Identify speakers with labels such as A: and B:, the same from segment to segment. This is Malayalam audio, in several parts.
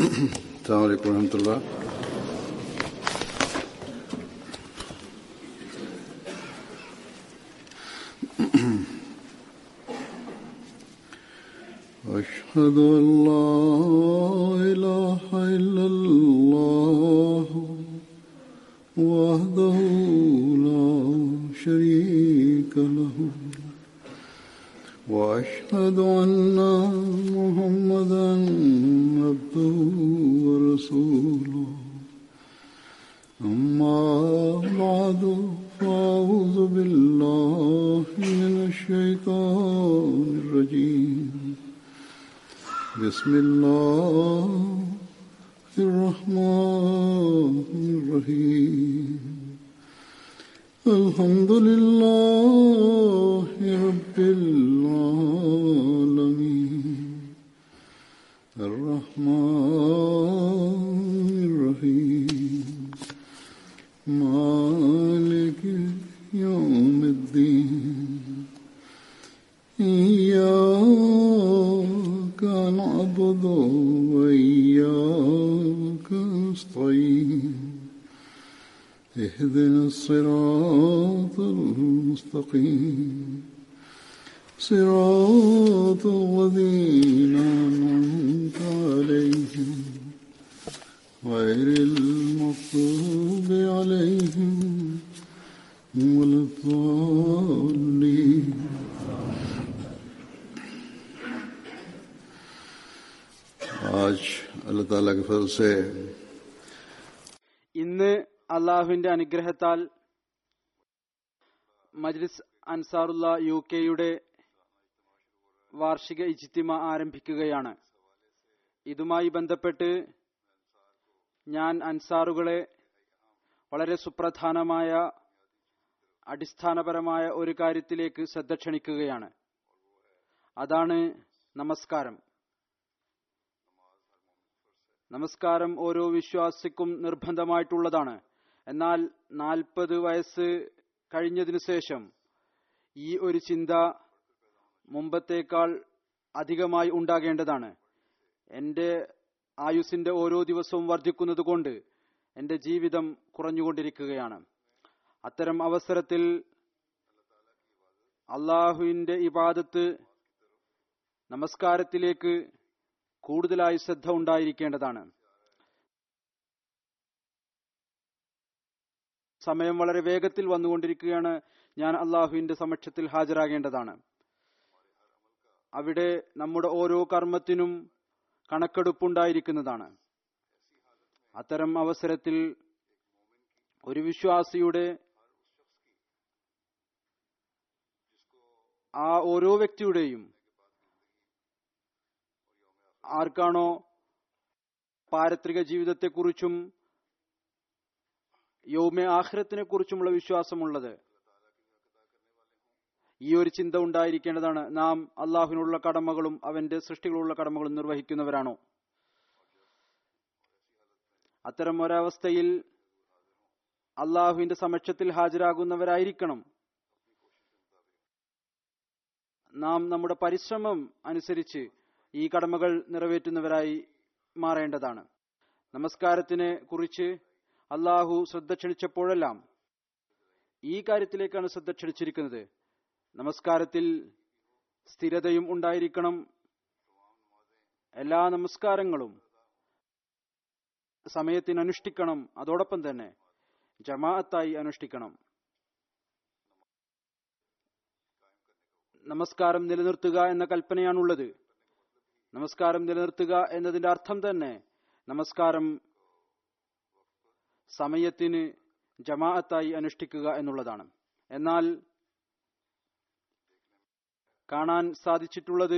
A: السلام عليكم ورحمة الله أشهد أن لا إله إلا الله وحده لا شريك له وأشهد أن محمدا عبده ورسوله أما بعد فأعوذ بالله من الشيطان الرجيم بسم الله الرحمن الرحيم الحمد لله رب العالمين الرحمن الرحيم مالك يوم الدين إياك نعبد وإياك نستعين اهدنا الصراط المستقيم صراط الذين أنعمت عليهم غير المغضوب عليهم ولا الضالين आज अल्लाह ताला के फजल से
B: ഇന്ന് അള്ളാഹുവിന്റെ അനുഗ്രഹത്താൽ മജ്ലിസ് അൻസാറുള്ള യു കെയുടെ വാർഷിക ഇജ്തിമ ആരംഭിക്കുകയാണ് ഇതുമായി ബന്ധപ്പെട്ട് ഞാൻ അൻസാറുകളെ വളരെ സുപ്രധാനമായ അടിസ്ഥാനപരമായ ഒരു കാര്യത്തിലേക്ക് ശ്രദ്ധ ക്ഷണിക്കുകയാണ് അതാണ് നമസ്കാരം നമസ്കാരം ഓരോ വിശ്വാസിക്കും നിർബന്ധമായിട്ടുള്ളതാണ് എന്നാൽ നാൽപ്പത് വയസ്സ് കഴിഞ്ഞതിനു ശേഷം ഈ ഒരു ചിന്ത മുമ്പത്തേക്കാൾ അധികമായി ഉണ്ടാകേണ്ടതാണ് എന്റെ ആയുസിന്റെ ഓരോ ദിവസവും വർദ്ധിക്കുന്നത് കൊണ്ട് എന്റെ ജീവിതം കുറഞ്ഞുകൊണ്ടിരിക്കുകയാണ് അത്തരം അവസരത്തിൽ അള്ളാഹുവിന്റെ ഇബാദത്ത് നമസ്കാരത്തിലേക്ക് കൂടുതലായി ശ്രദ്ധ ഉണ്ടായിരിക്കേണ്ടതാണ് സമയം വളരെ വേഗത്തിൽ വന്നുകൊണ്ടിരിക്കുകയാണ് ഞാൻ അള്ളാഹുവിന്റെ സമക്ഷത്തിൽ ഹാജരാകേണ്ടതാണ് അവിടെ നമ്മുടെ ഓരോ കർമ്മത്തിനും കണക്കെടുപ്പുണ്ടായിരിക്കുന്നതാണ് അത്തരം അവസരത്തിൽ ഒരു വിശ്വാസിയുടെ ആ ഓരോ വ്യക്തിയുടെയും ആർക്കാണോ പാരത്രിക ജീവിതത്തെക്കുറിച്ചും യൗമെ ആഖിരത്തിനെ കുറിച്ചുമുള്ള വിശ്വാസമുള്ളത് ഈ ഒരു ചിന്ത ഉണ്ടായിരിക്കേണ്ടതാണ് നാം അള്ളാഹുവിനുള്ള കടമകളും അവന്റെ സൃഷ്ടികളുള്ള കടമകളും നിർവഹിക്കുന്നവരാണോ അത്തരം ഒരവസ്ഥയിൽ അള്ളാഹുവിന്റെ സമക്ഷത്തിൽ ഹാജരാകുന്നവരായിരിക്കണം നാം നമ്മുടെ പരിശ്രമം അനുസരിച്ച് ഈ കടമകൾ നിറവേറ്റുന്നവരായി മാറേണ്ടതാണ് നമസ്കാരത്തിനെ കുറിച്ച് അള്ളാഹു ശ്രദ്ധ ക്ഷണിച്ചപ്പോഴെല്ലാം ഈ കാര്യത്തിലേക്കാണ് ശ്രദ്ധ ക്ഷണിച്ചിരിക്കുന്നത് നമസ്കാരത്തിൽ സ്ഥിരതയും ഉണ്ടായിരിക്കണം എല്ലാ നമസ്കാരങ്ങളും സമയത്തിന് അനുഷ്ഠിക്കണം അതോടൊപ്പം തന്നെ ജമാഅത്തായി അനുഷ്ഠിക്കണം നമസ്കാരം നിലനിർത്തുക എന്ന കൽപ്പനയാണുള്ളത് നമസ്കാരം നിലനിർത്തുക എന്നതിന്റെ അർത്ഥം തന്നെ നമസ്കാരം സമയത്തിന് ജമാഅത്തായി അനുഷ്ഠിക്കുക എന്നുള്ളതാണ് എന്നാൽ കാണാൻ സാധിച്ചിട്ടുള്ളത്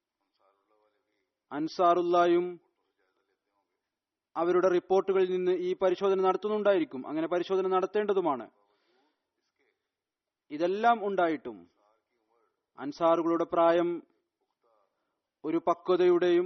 B: അൻസാറുല്ലായും അവരുടെ റിപ്പോർട്ടുകളിൽ നിന്ന് ഈ പരിശോധന നടത്തുന്നുണ്ടായിരിക്കും അങ്ങനെ പരിശോധന നടത്തേണ്ടതുമാണ് ഇതെല്ലാം ഉണ്ടായിട്ടും അൻസാറുകളുടെ പ്രായം ഒരു പക്വതയുടെയും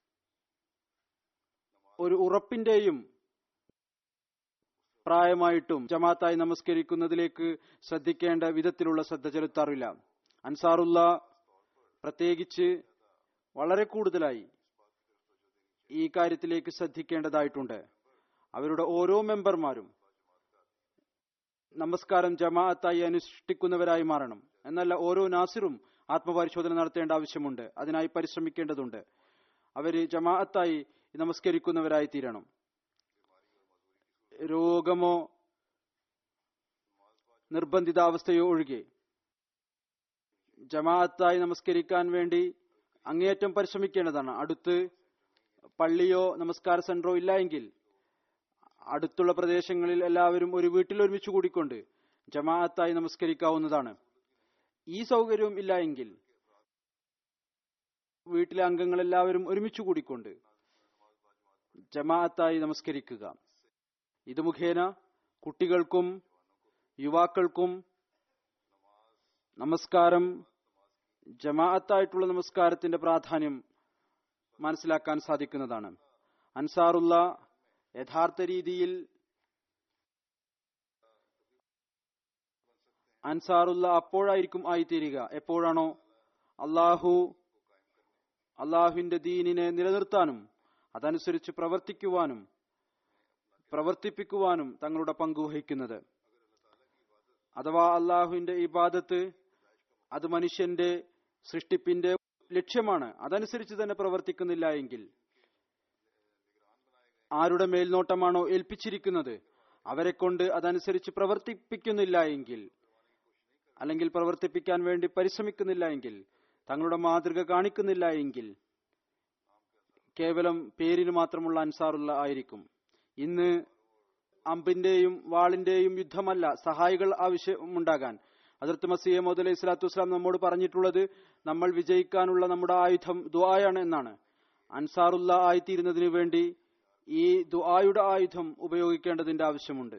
B: ഒരു ഉറപ്പിന്റെയും പ്രായമായിട്ടും ജമാഅത്തായി നമസ്കരിക്കുന്നതിലേക്ക് ശ്രദ്ധിക്കേണ്ട വിധത്തിലുള്ള ശ്രദ്ധ ചെലുത്താറില്ല അൻസാറുള്ള പ്രത്യേകിച്ച് വളരെ കൂടുതലായി ഈ കാര്യത്തിലേക്ക് ശ്രദ്ധിക്കേണ്ടതായിട്ടുണ്ട് അവരുടെ ഓരോ മെമ്പർമാരും നമസ്കാരം ജമാഅത്തായി അനുഷ്ഠിക്കുന്നവരായി മാറണം എന്നല്ല ഓരോ നാസിറും ആത്മപരിശോധന നടത്തേണ്ട ആവശ്യമുണ്ട് അതിനായി പരിശ്രമിക്കേണ്ടതുണ്ട് അവര് ജമാഅത്തായി നമസ്കരിക്കുന്നവരായി തീരണം രോഗമോ നിർബന്ധിതാവസ്ഥയോ ഒഴികെ ജമാഅത്തായി നമസ്കരിക്കാൻ വേണ്ടി അങ്ങേയറ്റം പരിശ്രമിക്കേണ്ടതാണ് അടുത്ത് പള്ളിയോ നമസ്കാര സെന്ററോ ഇല്ല എങ്കിൽ അടുത്തുള്ള പ്രദേശങ്ങളിൽ എല്ലാവരും ഒരു വീട്ടിൽ ഒരുമിച്ച് കൂടിക്കൊണ്ട് ജമാഅത്തായി നമസ്കരിക്കാവുന്നതാണ് ഈ സൗകര്യവും ഇല്ല എങ്കിൽ വീട്ടിലെ അംഗങ്ങൾ എല്ലാവരും ഒരുമിച്ച് കൂടിക്കൊണ്ട് ജമാഅത്തായി നമസ്കരിക്കുക ഇത് മുഖേന കുട്ടികൾക്കും യുവാക്കൾക്കും നമസ്കാരം ജമാഅത്തായിട്ടുള്ള നമസ്കാരത്തിന്റെ പ്രാധാന്യം മനസ്സിലാക്കാൻ സാധിക്കുന്നതാണ് അൻസാറുള്ള യഥാർത്ഥ രീതിയിൽ അൻസാറുള്ള അപ്പോഴായിരിക്കും ആയിത്തീരുക എപ്പോഴാണോ അള്ളാഹു അള്ളാഹുവിന്റെ ദീനിനെ നിലനിർത്താനും അതനുസരിച്ച് പ്രവർത്തിക്കുവാനും പ്രവർത്തിപ്പിക്കുവാനും തങ്ങളുടെ പങ്ക് വഹിക്കുന്നത് അഥവാ അള്ളാഹുവിന്റെ ഇബാദത്ത് അത് മനുഷ്യന്റെ സൃഷ്ടിപ്പിന്റെ ലക്ഷ്യമാണ് അതനുസരിച്ച് തന്നെ പ്രവർത്തിക്കുന്നില്ല എങ്കിൽ ആരുടെ മേൽനോട്ടമാണോ ഏൽപ്പിച്ചിരിക്കുന്നത് അവരെ കൊണ്ട് അതനുസരിച്ച് പ്രവർത്തിപ്പിക്കുന്നില്ല എങ്കിൽ അല്ലെങ്കിൽ പ്രവർത്തിപ്പിക്കാൻ വേണ്ടി പരിശ്രമിക്കുന്നില്ല എങ്കിൽ തങ്ങളുടെ മാതൃക കാണിക്കുന്നില്ല എങ്കിൽ കേവലം പേരിന് മാത്രമുള്ള അൻസാറുള്ള ആയിരിക്കും ഇന്ന് അമ്പിന്റെയും വാളിന്റെയും യുദ്ധമല്ല സഹായികൾ ആവശ്യമുണ്ടാകാൻ അതിർത്ത് മസീഹ മോദ് അലൈഹി സ്വലാത്തു വസ്സലാം നമ്മോട് പറഞ്ഞിട്ടുള്ളത് നമ്മൾ വിജയിക്കാനുള്ള നമ്മുടെ ആയുധം ദുആയാണ് എന്നാണ് അൻസാറുള്ള ആയിത്തീരുന്നതിന് വേണ്ടി ഈ ദുആയുടെ ആയുധം ഉപയോഗിക്കേണ്ടതിന്റെ ആവശ്യമുണ്ട്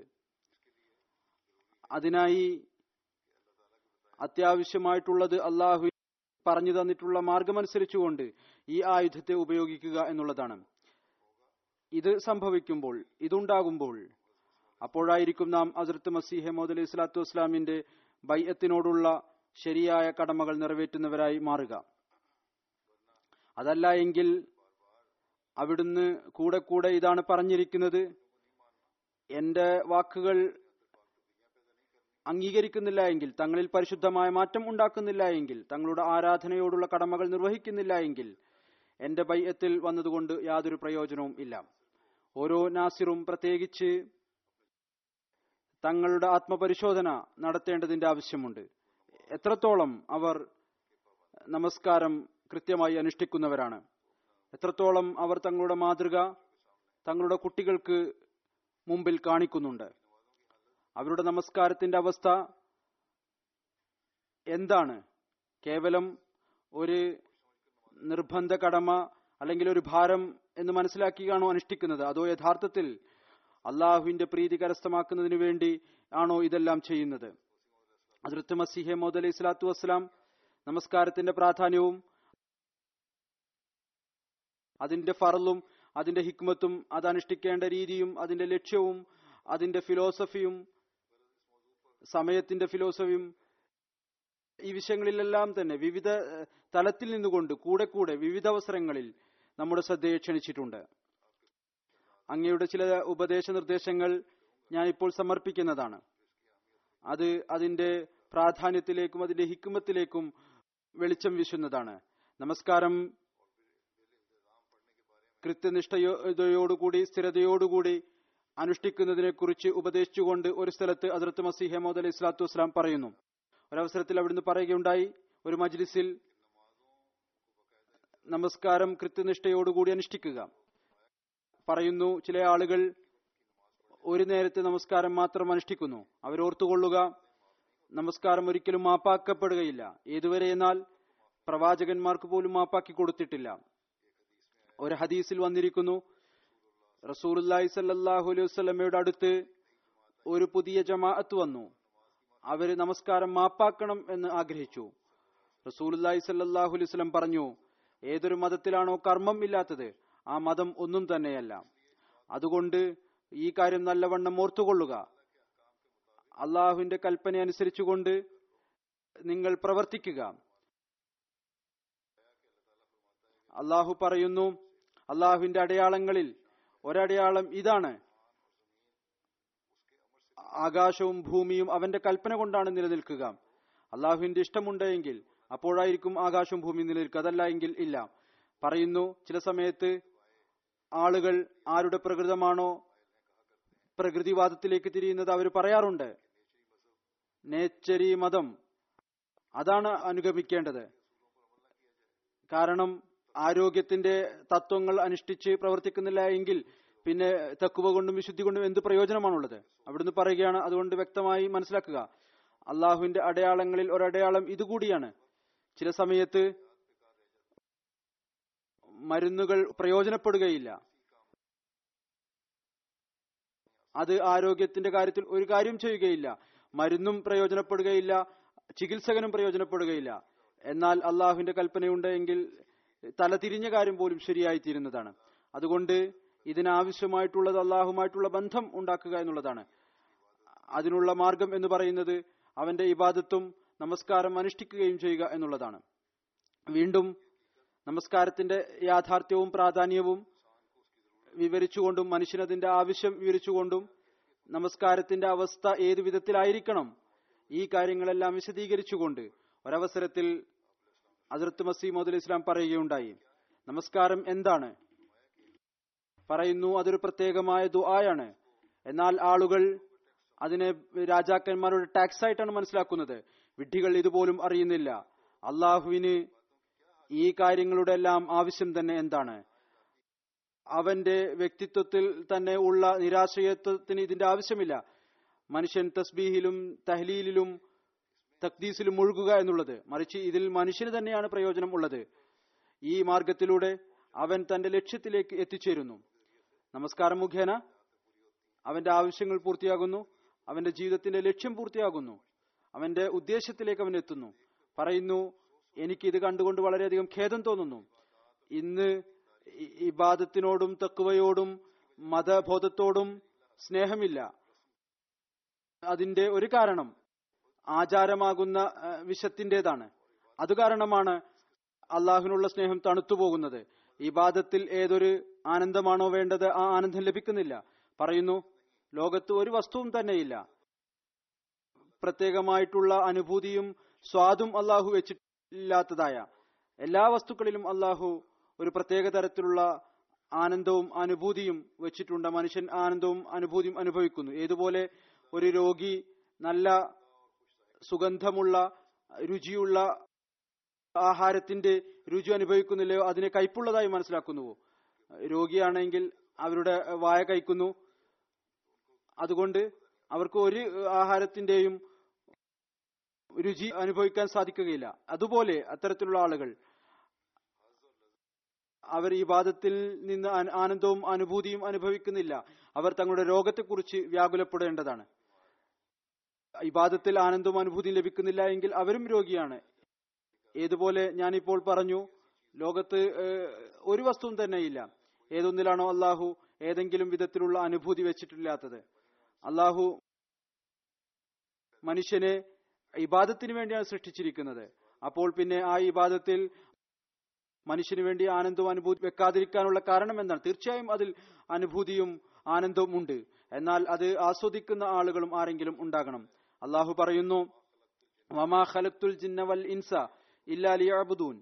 B: അതിനായി അത്യാവശ്യമായിട്ടുള്ളത് അള്ളാഹു പറഞ്ഞു തന്നിട്ടുള്ള മാർഗമനുസരിച്ചുകൊണ്ട് ഈ ആയുധത്തെ ഉപയോഗിക്കുക എന്നുള്ളതാണ് ഇത് സംഭവിക്കുമ്പോൾ ഇതുണ്ടാകുമ്പോൾ അപ്പോഴായിരിക്കും നാം അസർത്ത് മസീഹ് മോദ് അലൈഹി സ്വലാത്തു വസ്സലാമിന്റെ ബൈയത്തിനോടുള്ള ശരിയായ കടമകൾ നിറവേറ്റുന്നവരായി മാറുക അതല്ല എങ്കിൽ അവിടുന്ന് കൂടെ കൂടെ ഇതാണ് പറഞ്ഞിരിക്കുന്നത് എന്റെ വാക്കുകൾ അംഗീകരിക്കുന്നില്ല എങ്കിൽ തങ്ങളിൽ പരിശുദ്ധമായ മാറ്റം ഉണ്ടാക്കുന്നില്ല എങ്കിൽ തങ്ങളുടെ ആരാധനയോടുള്ള കടമകൾ നിർവഹിക്കുന്നില്ല എങ്കിൽ എന്റെ ബൈയത്തിൽ വന്നതുകൊണ്ട് യാതൊരു പ്രയോജനവും ഇല്ല ഓരോ നാസിറും പ്രത്യേകിച്ച് തങ്ങളുടെ ആത്മപരിശോധന നടത്തേണ്ടതിന്റെ ആവശ്യമുണ്ട് എത്രത്തോളം അവർ നമസ്കാരം കൃത്യമായി അനുഷ്ഠിക്കുന്നവരാണ് എത്രത്തോളം അവർ തങ്ങളുടെ മാതൃക തങ്ങളുടെ കുട്ടികൾക്ക് മുമ്പിൽ കാണിക്കുന്നുണ്ട് അവരുടെ നമസ്കാരത്തിന്റെ അവസ്ഥ എന്താണ് കേവലം ഒരു നിർബന്ധ കടമ അല്ലെങ്കിൽ ഒരു ഭാരം എന്ന് മനസ്സിലാക്കിയാണോ അനുഷ്ഠിക്കുന്നത് അതോ യഥാർത്ഥത്തിൽ അള്ളാഹുവിന്റെ പ്രീതി കരസ്ഥമാക്കുന്നതിന് വേണ്ടി ആണോ ഇതെല്ലാം ചെയ്യുന്നത് അതിർത്ത് മസിഹെ മോദ് അലൈഹി സ്വലാത്തു വസ്സലാം നമസ്കാരത്തിന്റെ പ്രാധാന്യവും അതിന്റെ ഫറലും അതിന്റെ ഹിക്മത്തും അത് അനുഷ്ഠിക്കേണ്ട രീതിയും അതിന്റെ ലക്ഷ്യവും അതിന്റെ ഫിലോസഫിയും സമയത്തിന്റെ ഫിലോസഫിയും ഈ വിഷയങ്ങളിലെല്ലാം തന്നെ വിവിധ ഏഹ്, തലത്തിൽ നിന്നുകൊണ്ട് കൂടെ കൂടെ വിവിധ അവസരങ്ങളിൽ നമ്മുടെ ശ്രദ്ധയെ ക്ഷണിച്ചിട്ടുണ്ട് അങ്ങയുടെ ചില ഉപദേശ നിർദ്ദേശങ്ങൾ ഞാൻ ഇപ്പോൾ സമർപ്പിക്കുന്നതാണ് അത് അതിന്റെ പ്രാധാന്യത്തിലേക്കും അതിന്റെ ഹിക്കുമത്തിലേക്കും വെളിച്ചം വീശുന്നതാണ് നമസ്കാരം കൃത്യനിഷ്ഠയോടുകൂടി സ്ഥിരതയോടുകൂടി അനുഷ്ഠിക്കുന്നതിനെ കുറിച്ച് ഉപദേശിച്ചുകൊണ്ട് ഒരു സ്ഥലത്ത് അതിർത്ത് മസീഹ് മോദ് അലൈഹി സ്വലാത്തു വസ്സലാം പറയുന്നു ഒരവസരത്തിൽ അവിടുന്ന് പറയുകയുണ്ടായി ഒരു മജ്ലിസിൽ നമസ്കാരം കൃത്യനിഷ്ഠയോടുകൂടി അനുഷ്ഠിക്കുക പറയുന്നു ചില ആളുകൾ ഒരു നേരത്തെ നമസ്കാരം മാത്രം അനുഷ്ഠിക്കുന്നു അവരോർത്തുകൊള്ളുക നമസ്കാരം ഒരിക്കലും മാപ്പാക്കപ്പെടുകയില്ല ഏതുവരെ എന്നാൽ പ്രവാചകന്മാർക്ക് പോലും മാപ്പാക്കി കൊടുത്തിട്ടില്ല ഒരു ഹദീസിൽ വന്നിരിക്കുന്നു റസൂലുല്ലാഹി സല്ലല്ലാഹു അലൈഹി വസല്ലമയുടെ അടുത്ത് ഒരു പുതിയ ജമാഅത്ത് വന്നു അവര് നമസ്കാരം മാപ്പാക്കണം എന്ന് ആഗ്രഹിച്ചു റസൂലുല്ലാഹി സല്ലല്ലാഹു അലൈഹി വസല്ലം പറഞ്ഞു ഏതൊരു മതത്തിലാണോ കർമ്മം ഇല്ലാത്തത് ആ മതം ഒന്നും തന്നെയല്ല അതുകൊണ്ട് ഈ കാര്യം നല്ലവണ്ണം ഓർത്തുകൊള്ളുക അള്ളാഹുവിന്റെ കൽപ്പന അനുസരിച്ചുകൊണ്ട് നിങ്ങൾ പ്രവർത്തിക്കുക അള്ളാഹു പറയുന്നു അള്ളാഹുവിന്റെ അടയാളങ്ങളിൽ ഒരടയാളം ഇതാണ് ആകാശവും ഭൂമിയും അവന്റെ കൽപ്പന കൊണ്ടാണ് നിലനിൽക്കുക അള്ളാഹുവിന്റെ ഇഷ്ടമുണ്ടെങ്കിൽ അപ്പോഴായിരിക്കും ആകാശവും ഭൂമിയും നിലനിൽക്കുക അതല്ല എങ്കിൽ ഇല്ല പറയുന്നു ചില സമയത്ത് ആളുകൾ ആരുടെ പ്രകൃതമാണോ പ്രകൃതിവാദത്തിലേക്ക് തിരിയുന്നത് അവർ പറയാറുണ്ട് നേച്ചരി മതം അതാണ് അനുഗമിക്കേണ്ടത് കാരണം ആരോഗ്യത്തിന്റെ തത്വങ്ങൾ അനുഷ്ഠിച്ച് പ്രവർത്തിക്കുന്നില്ല എങ്കിൽ പിന്നെ തക്കുവ കൊണ്ടും വിശുദ്ധി കൊണ്ടും എന്ത് പ്രയോജനമാണുള്ളത് അവിടുന്ന് പറയുകയാണ് അതുകൊണ്ട് വ്യക്തമായി മനസ്സിലാക്കുക അള്ളാഹുവിന്റെ അടയാളങ്ങളിൽ ഒരടയാളം ഇതുകൂടിയാണ് ചില സമയത്ത് മരുന്നുകൾ പ്രയോജനപ്പെടുകയില്ല അത് ആരോഗ്യത്തിന്റെ കാര്യത്തിൽ ഒരു കാര്യം ചെയ്യുകയില്ല മരുന്നും പ്രയോജനപ്പെടുകയില്ല ചികിത്സകനും പ്രയോജനപ്പെടുകയില്ല എന്നാൽ അള്ളാഹുവിന്റെ കൽപ്പനയുണ്ടെങ്കിൽ തലതിരിഞ്ഞ കാര്യം പോലും ശരിയായി തീരുന്നതാണ് അതുകൊണ്ട് ഇതിനാവശ്യമായിട്ടുള്ളത് അള്ളാഹുമായിട്ടുള്ള ബന്ധം ഉണ്ടാക്കുക എന്നുള്ളതാണ് അതിനുള്ള മാർഗം എന്ന് പറയുന്നത് അവന്റെ ഇബാദത്തും നമസ്കാരം അനുഷ്ഠിക്കുകയും ചെയ്യുക എന്നുള്ളതാണ് വീണ്ടും നമസ്കാരത്തിന്റെ യാഥാർത്ഥ്യവും പ്രാധാന്യവും വിവരിച്ചുകൊണ്ടും മനുഷ്യനതിന്റെ ആവശ്യം വിവരിച്ചുകൊണ്ടും നമസ്കാരത്തിന്റെ അവസ്ഥ ഏതു വിധത്തിലായിരിക്കണം ഈ കാര്യങ്ങളെല്ലാം വിശദീകരിച്ചുകൊണ്ട് ഒരവസരത്തിൽ അതിർത്ത് മസീമോദ് ഇസ്ലാം പറയുകയുണ്ടായി നമസ്കാരം എന്താണ് പറയുന്നു അതൊരു പ്രത്യേകമായ ദുആയാണ് എന്നാൽ ആളുകൾ അതിനെ രാജാക്കന്മാരുടെ ടാക്സ് ആയിട്ടാണ് മനസ്സിലാക്കുന്നത് വിഡ്ഢികൾ ഇതുപോലും അറിയുന്നില്ല അള്ളാഹുവിന് ഈ കാര്യങ്ങളുടെ എല്ലാം ആവശ്യം തന്നെ എന്താണ് അവന്റെ വ്യക്തിത്വത്തിൽ തന്നെ ഉള്ള നിരാശ്രയത്വത്തിന് ഇതിന്റെ ആവശ്യമില്ല മനുഷ്യൻ തസ്ബീഹിലും തഹ്ലീലിലും തക്ദീസിലും മുഴുകുക എന്നുള്ളത് മറിച്ച് ഇതിൽ മനുഷ്യന് തന്നെയാണ് പ്രയോജനം ഉള്ളത് ഈ മാർഗത്തിലൂടെ അവൻ തന്റെ ലക്ഷ്യത്തിലേക്ക് എത്തിച്ചേരുന്നു നമസ്കാരം മുഖേന അവന്റെ ആവശ്യങ്ങൾ പൂർത്തിയാകുന്നു അവന്റെ ജീവിതത്തിന്റെ ലക്ഷ്യം പൂർത്തിയാകുന്നു അവന്റെ ഉദ്ദേശത്തിലേക്ക് അവൻ എത്തുന്നു പറയുന്നു എനിക്ക് ഇത് കണ്ടുകൊണ്ട് വളരെയധികം ഖേദം തോന്നുന്നു ഇന്ന് ഇ- ഇബാദത്തിനോടും തക്കുവയോടും മതബോധത്തോടും സ്നേഹമില്ല അതിന്റെ ഒരു കാരണം ആചാരമാകുന്ന ആ, വിഷത്തിന്റേതാണ് അത് കാരണമാണ് അള്ളാഹുവിനുള്ള സ്നേഹം തണുത്തുപോകുന്നത് ഇബാദത്തിൽ ഏതൊരു ആനന്ദമാണോ വേണ്ടത് ആ ആനന്ദം ലഭിക്കുന്നില്ല പറയുന്നു ലോകത്ത് ഒരു വസ്തുവും തന്നെയില്ല പ്രത്യേകമായിട്ടുള്ള അനുഭൂതിയും സ്വാദും അള്ളാഹു വെച്ചിട്ടില്ലാത്തതായ എല്ലാ വസ്തുക്കളിലും അള്ളാഹു ഒരു പ്രത്യേക തരത്തിലുള്ള ആനന്ദവും അനുഭൂതിയും വെച്ചിട്ടുണ്ട് മനുഷ്യൻ ആനന്ദവും അനുഭൂതിയും അനുഭവിക്കുന്നു ഏതുപോലെ ഒരു രോഗി നല്ല സുഗന്ധമുള്ള രുചിയുള്ള ആഹാരത്തിന്റെ രുചി അനുഭവിക്കുന്നില്ലയോ അതിനെ കയ്പുള്ളതായി മനസ്സിലാക്കുന്നുവോ രോഗിയാണെങ്കിൽ അവരുടെ വായ കഴിക്കുന്നു അതുകൊണ്ട് അവർക്ക് ഒരു ആഹാരത്തിന്റെയും രുചി അനുഭവിക്കാൻ സാധിക്കുകയില്ല അതുപോലെ അത്തരത്തിലുള്ള ആളുകൾ അവർ ഈ വാദത്തിൽ നിന്ന് ആ- ആനന്ദവും അനുഭൂതിയും അനുഭവിക്കുന്നില്ല അവർ തങ്ങളുടെ രോഗത്തെക്കുറിച്ച് വ്യാകുലപ്പെടേണ്ടതാണ് ഇബാദത്തിൽ ആനന്ദവും അനുഭൂതിയും ലഭിക്കുന്നില്ല എങ്കിൽ അവരും രോഗിയാണ് ഏതുപോലെ ഞാനിപ്പോൾ പറഞ്ഞു ലോകത്ത് ഏഹ്, ഒരു വസ്തുവും തന്നെയില്ല ഏതൊന്നിലാണോ അള്ളാഹു ഏതെങ്കിലും വിധത്തിലുള്ള അനുഭൂതി വെച്ചിട്ടില്ലാത്തത് അള്ളാഹു മനുഷ്യനെ ഇബാദത്തിന് വേണ്ടിയാണ് സൃഷ്ടിച്ചിരിക്കുന്നത് അപ്പോൾ പിന്നെ ആ ഇബാദത്തിൽ മനുഷ്യന് വേണ്ടി ആനന്ദവും അനുഭൂതി വെക്കാതിരിക്കാനുള്ള കാരണം എന്താണ് തീർച്ചയായും അതിൽ അനുഭൂതിയും ആനന്ദവും ഉണ്ട് എന്നാൽ അത് ആസ്വദിക്കുന്ന ആളുകളും ആരെങ്കിലും ഉണ്ടാകണം അള്ളാഹു പറയുന്നു വമാ ഖലഖ്തുൽ ജിന്ന വൽ ഇൻസ ഇല്ലാ ലിയഅബുദൂൻ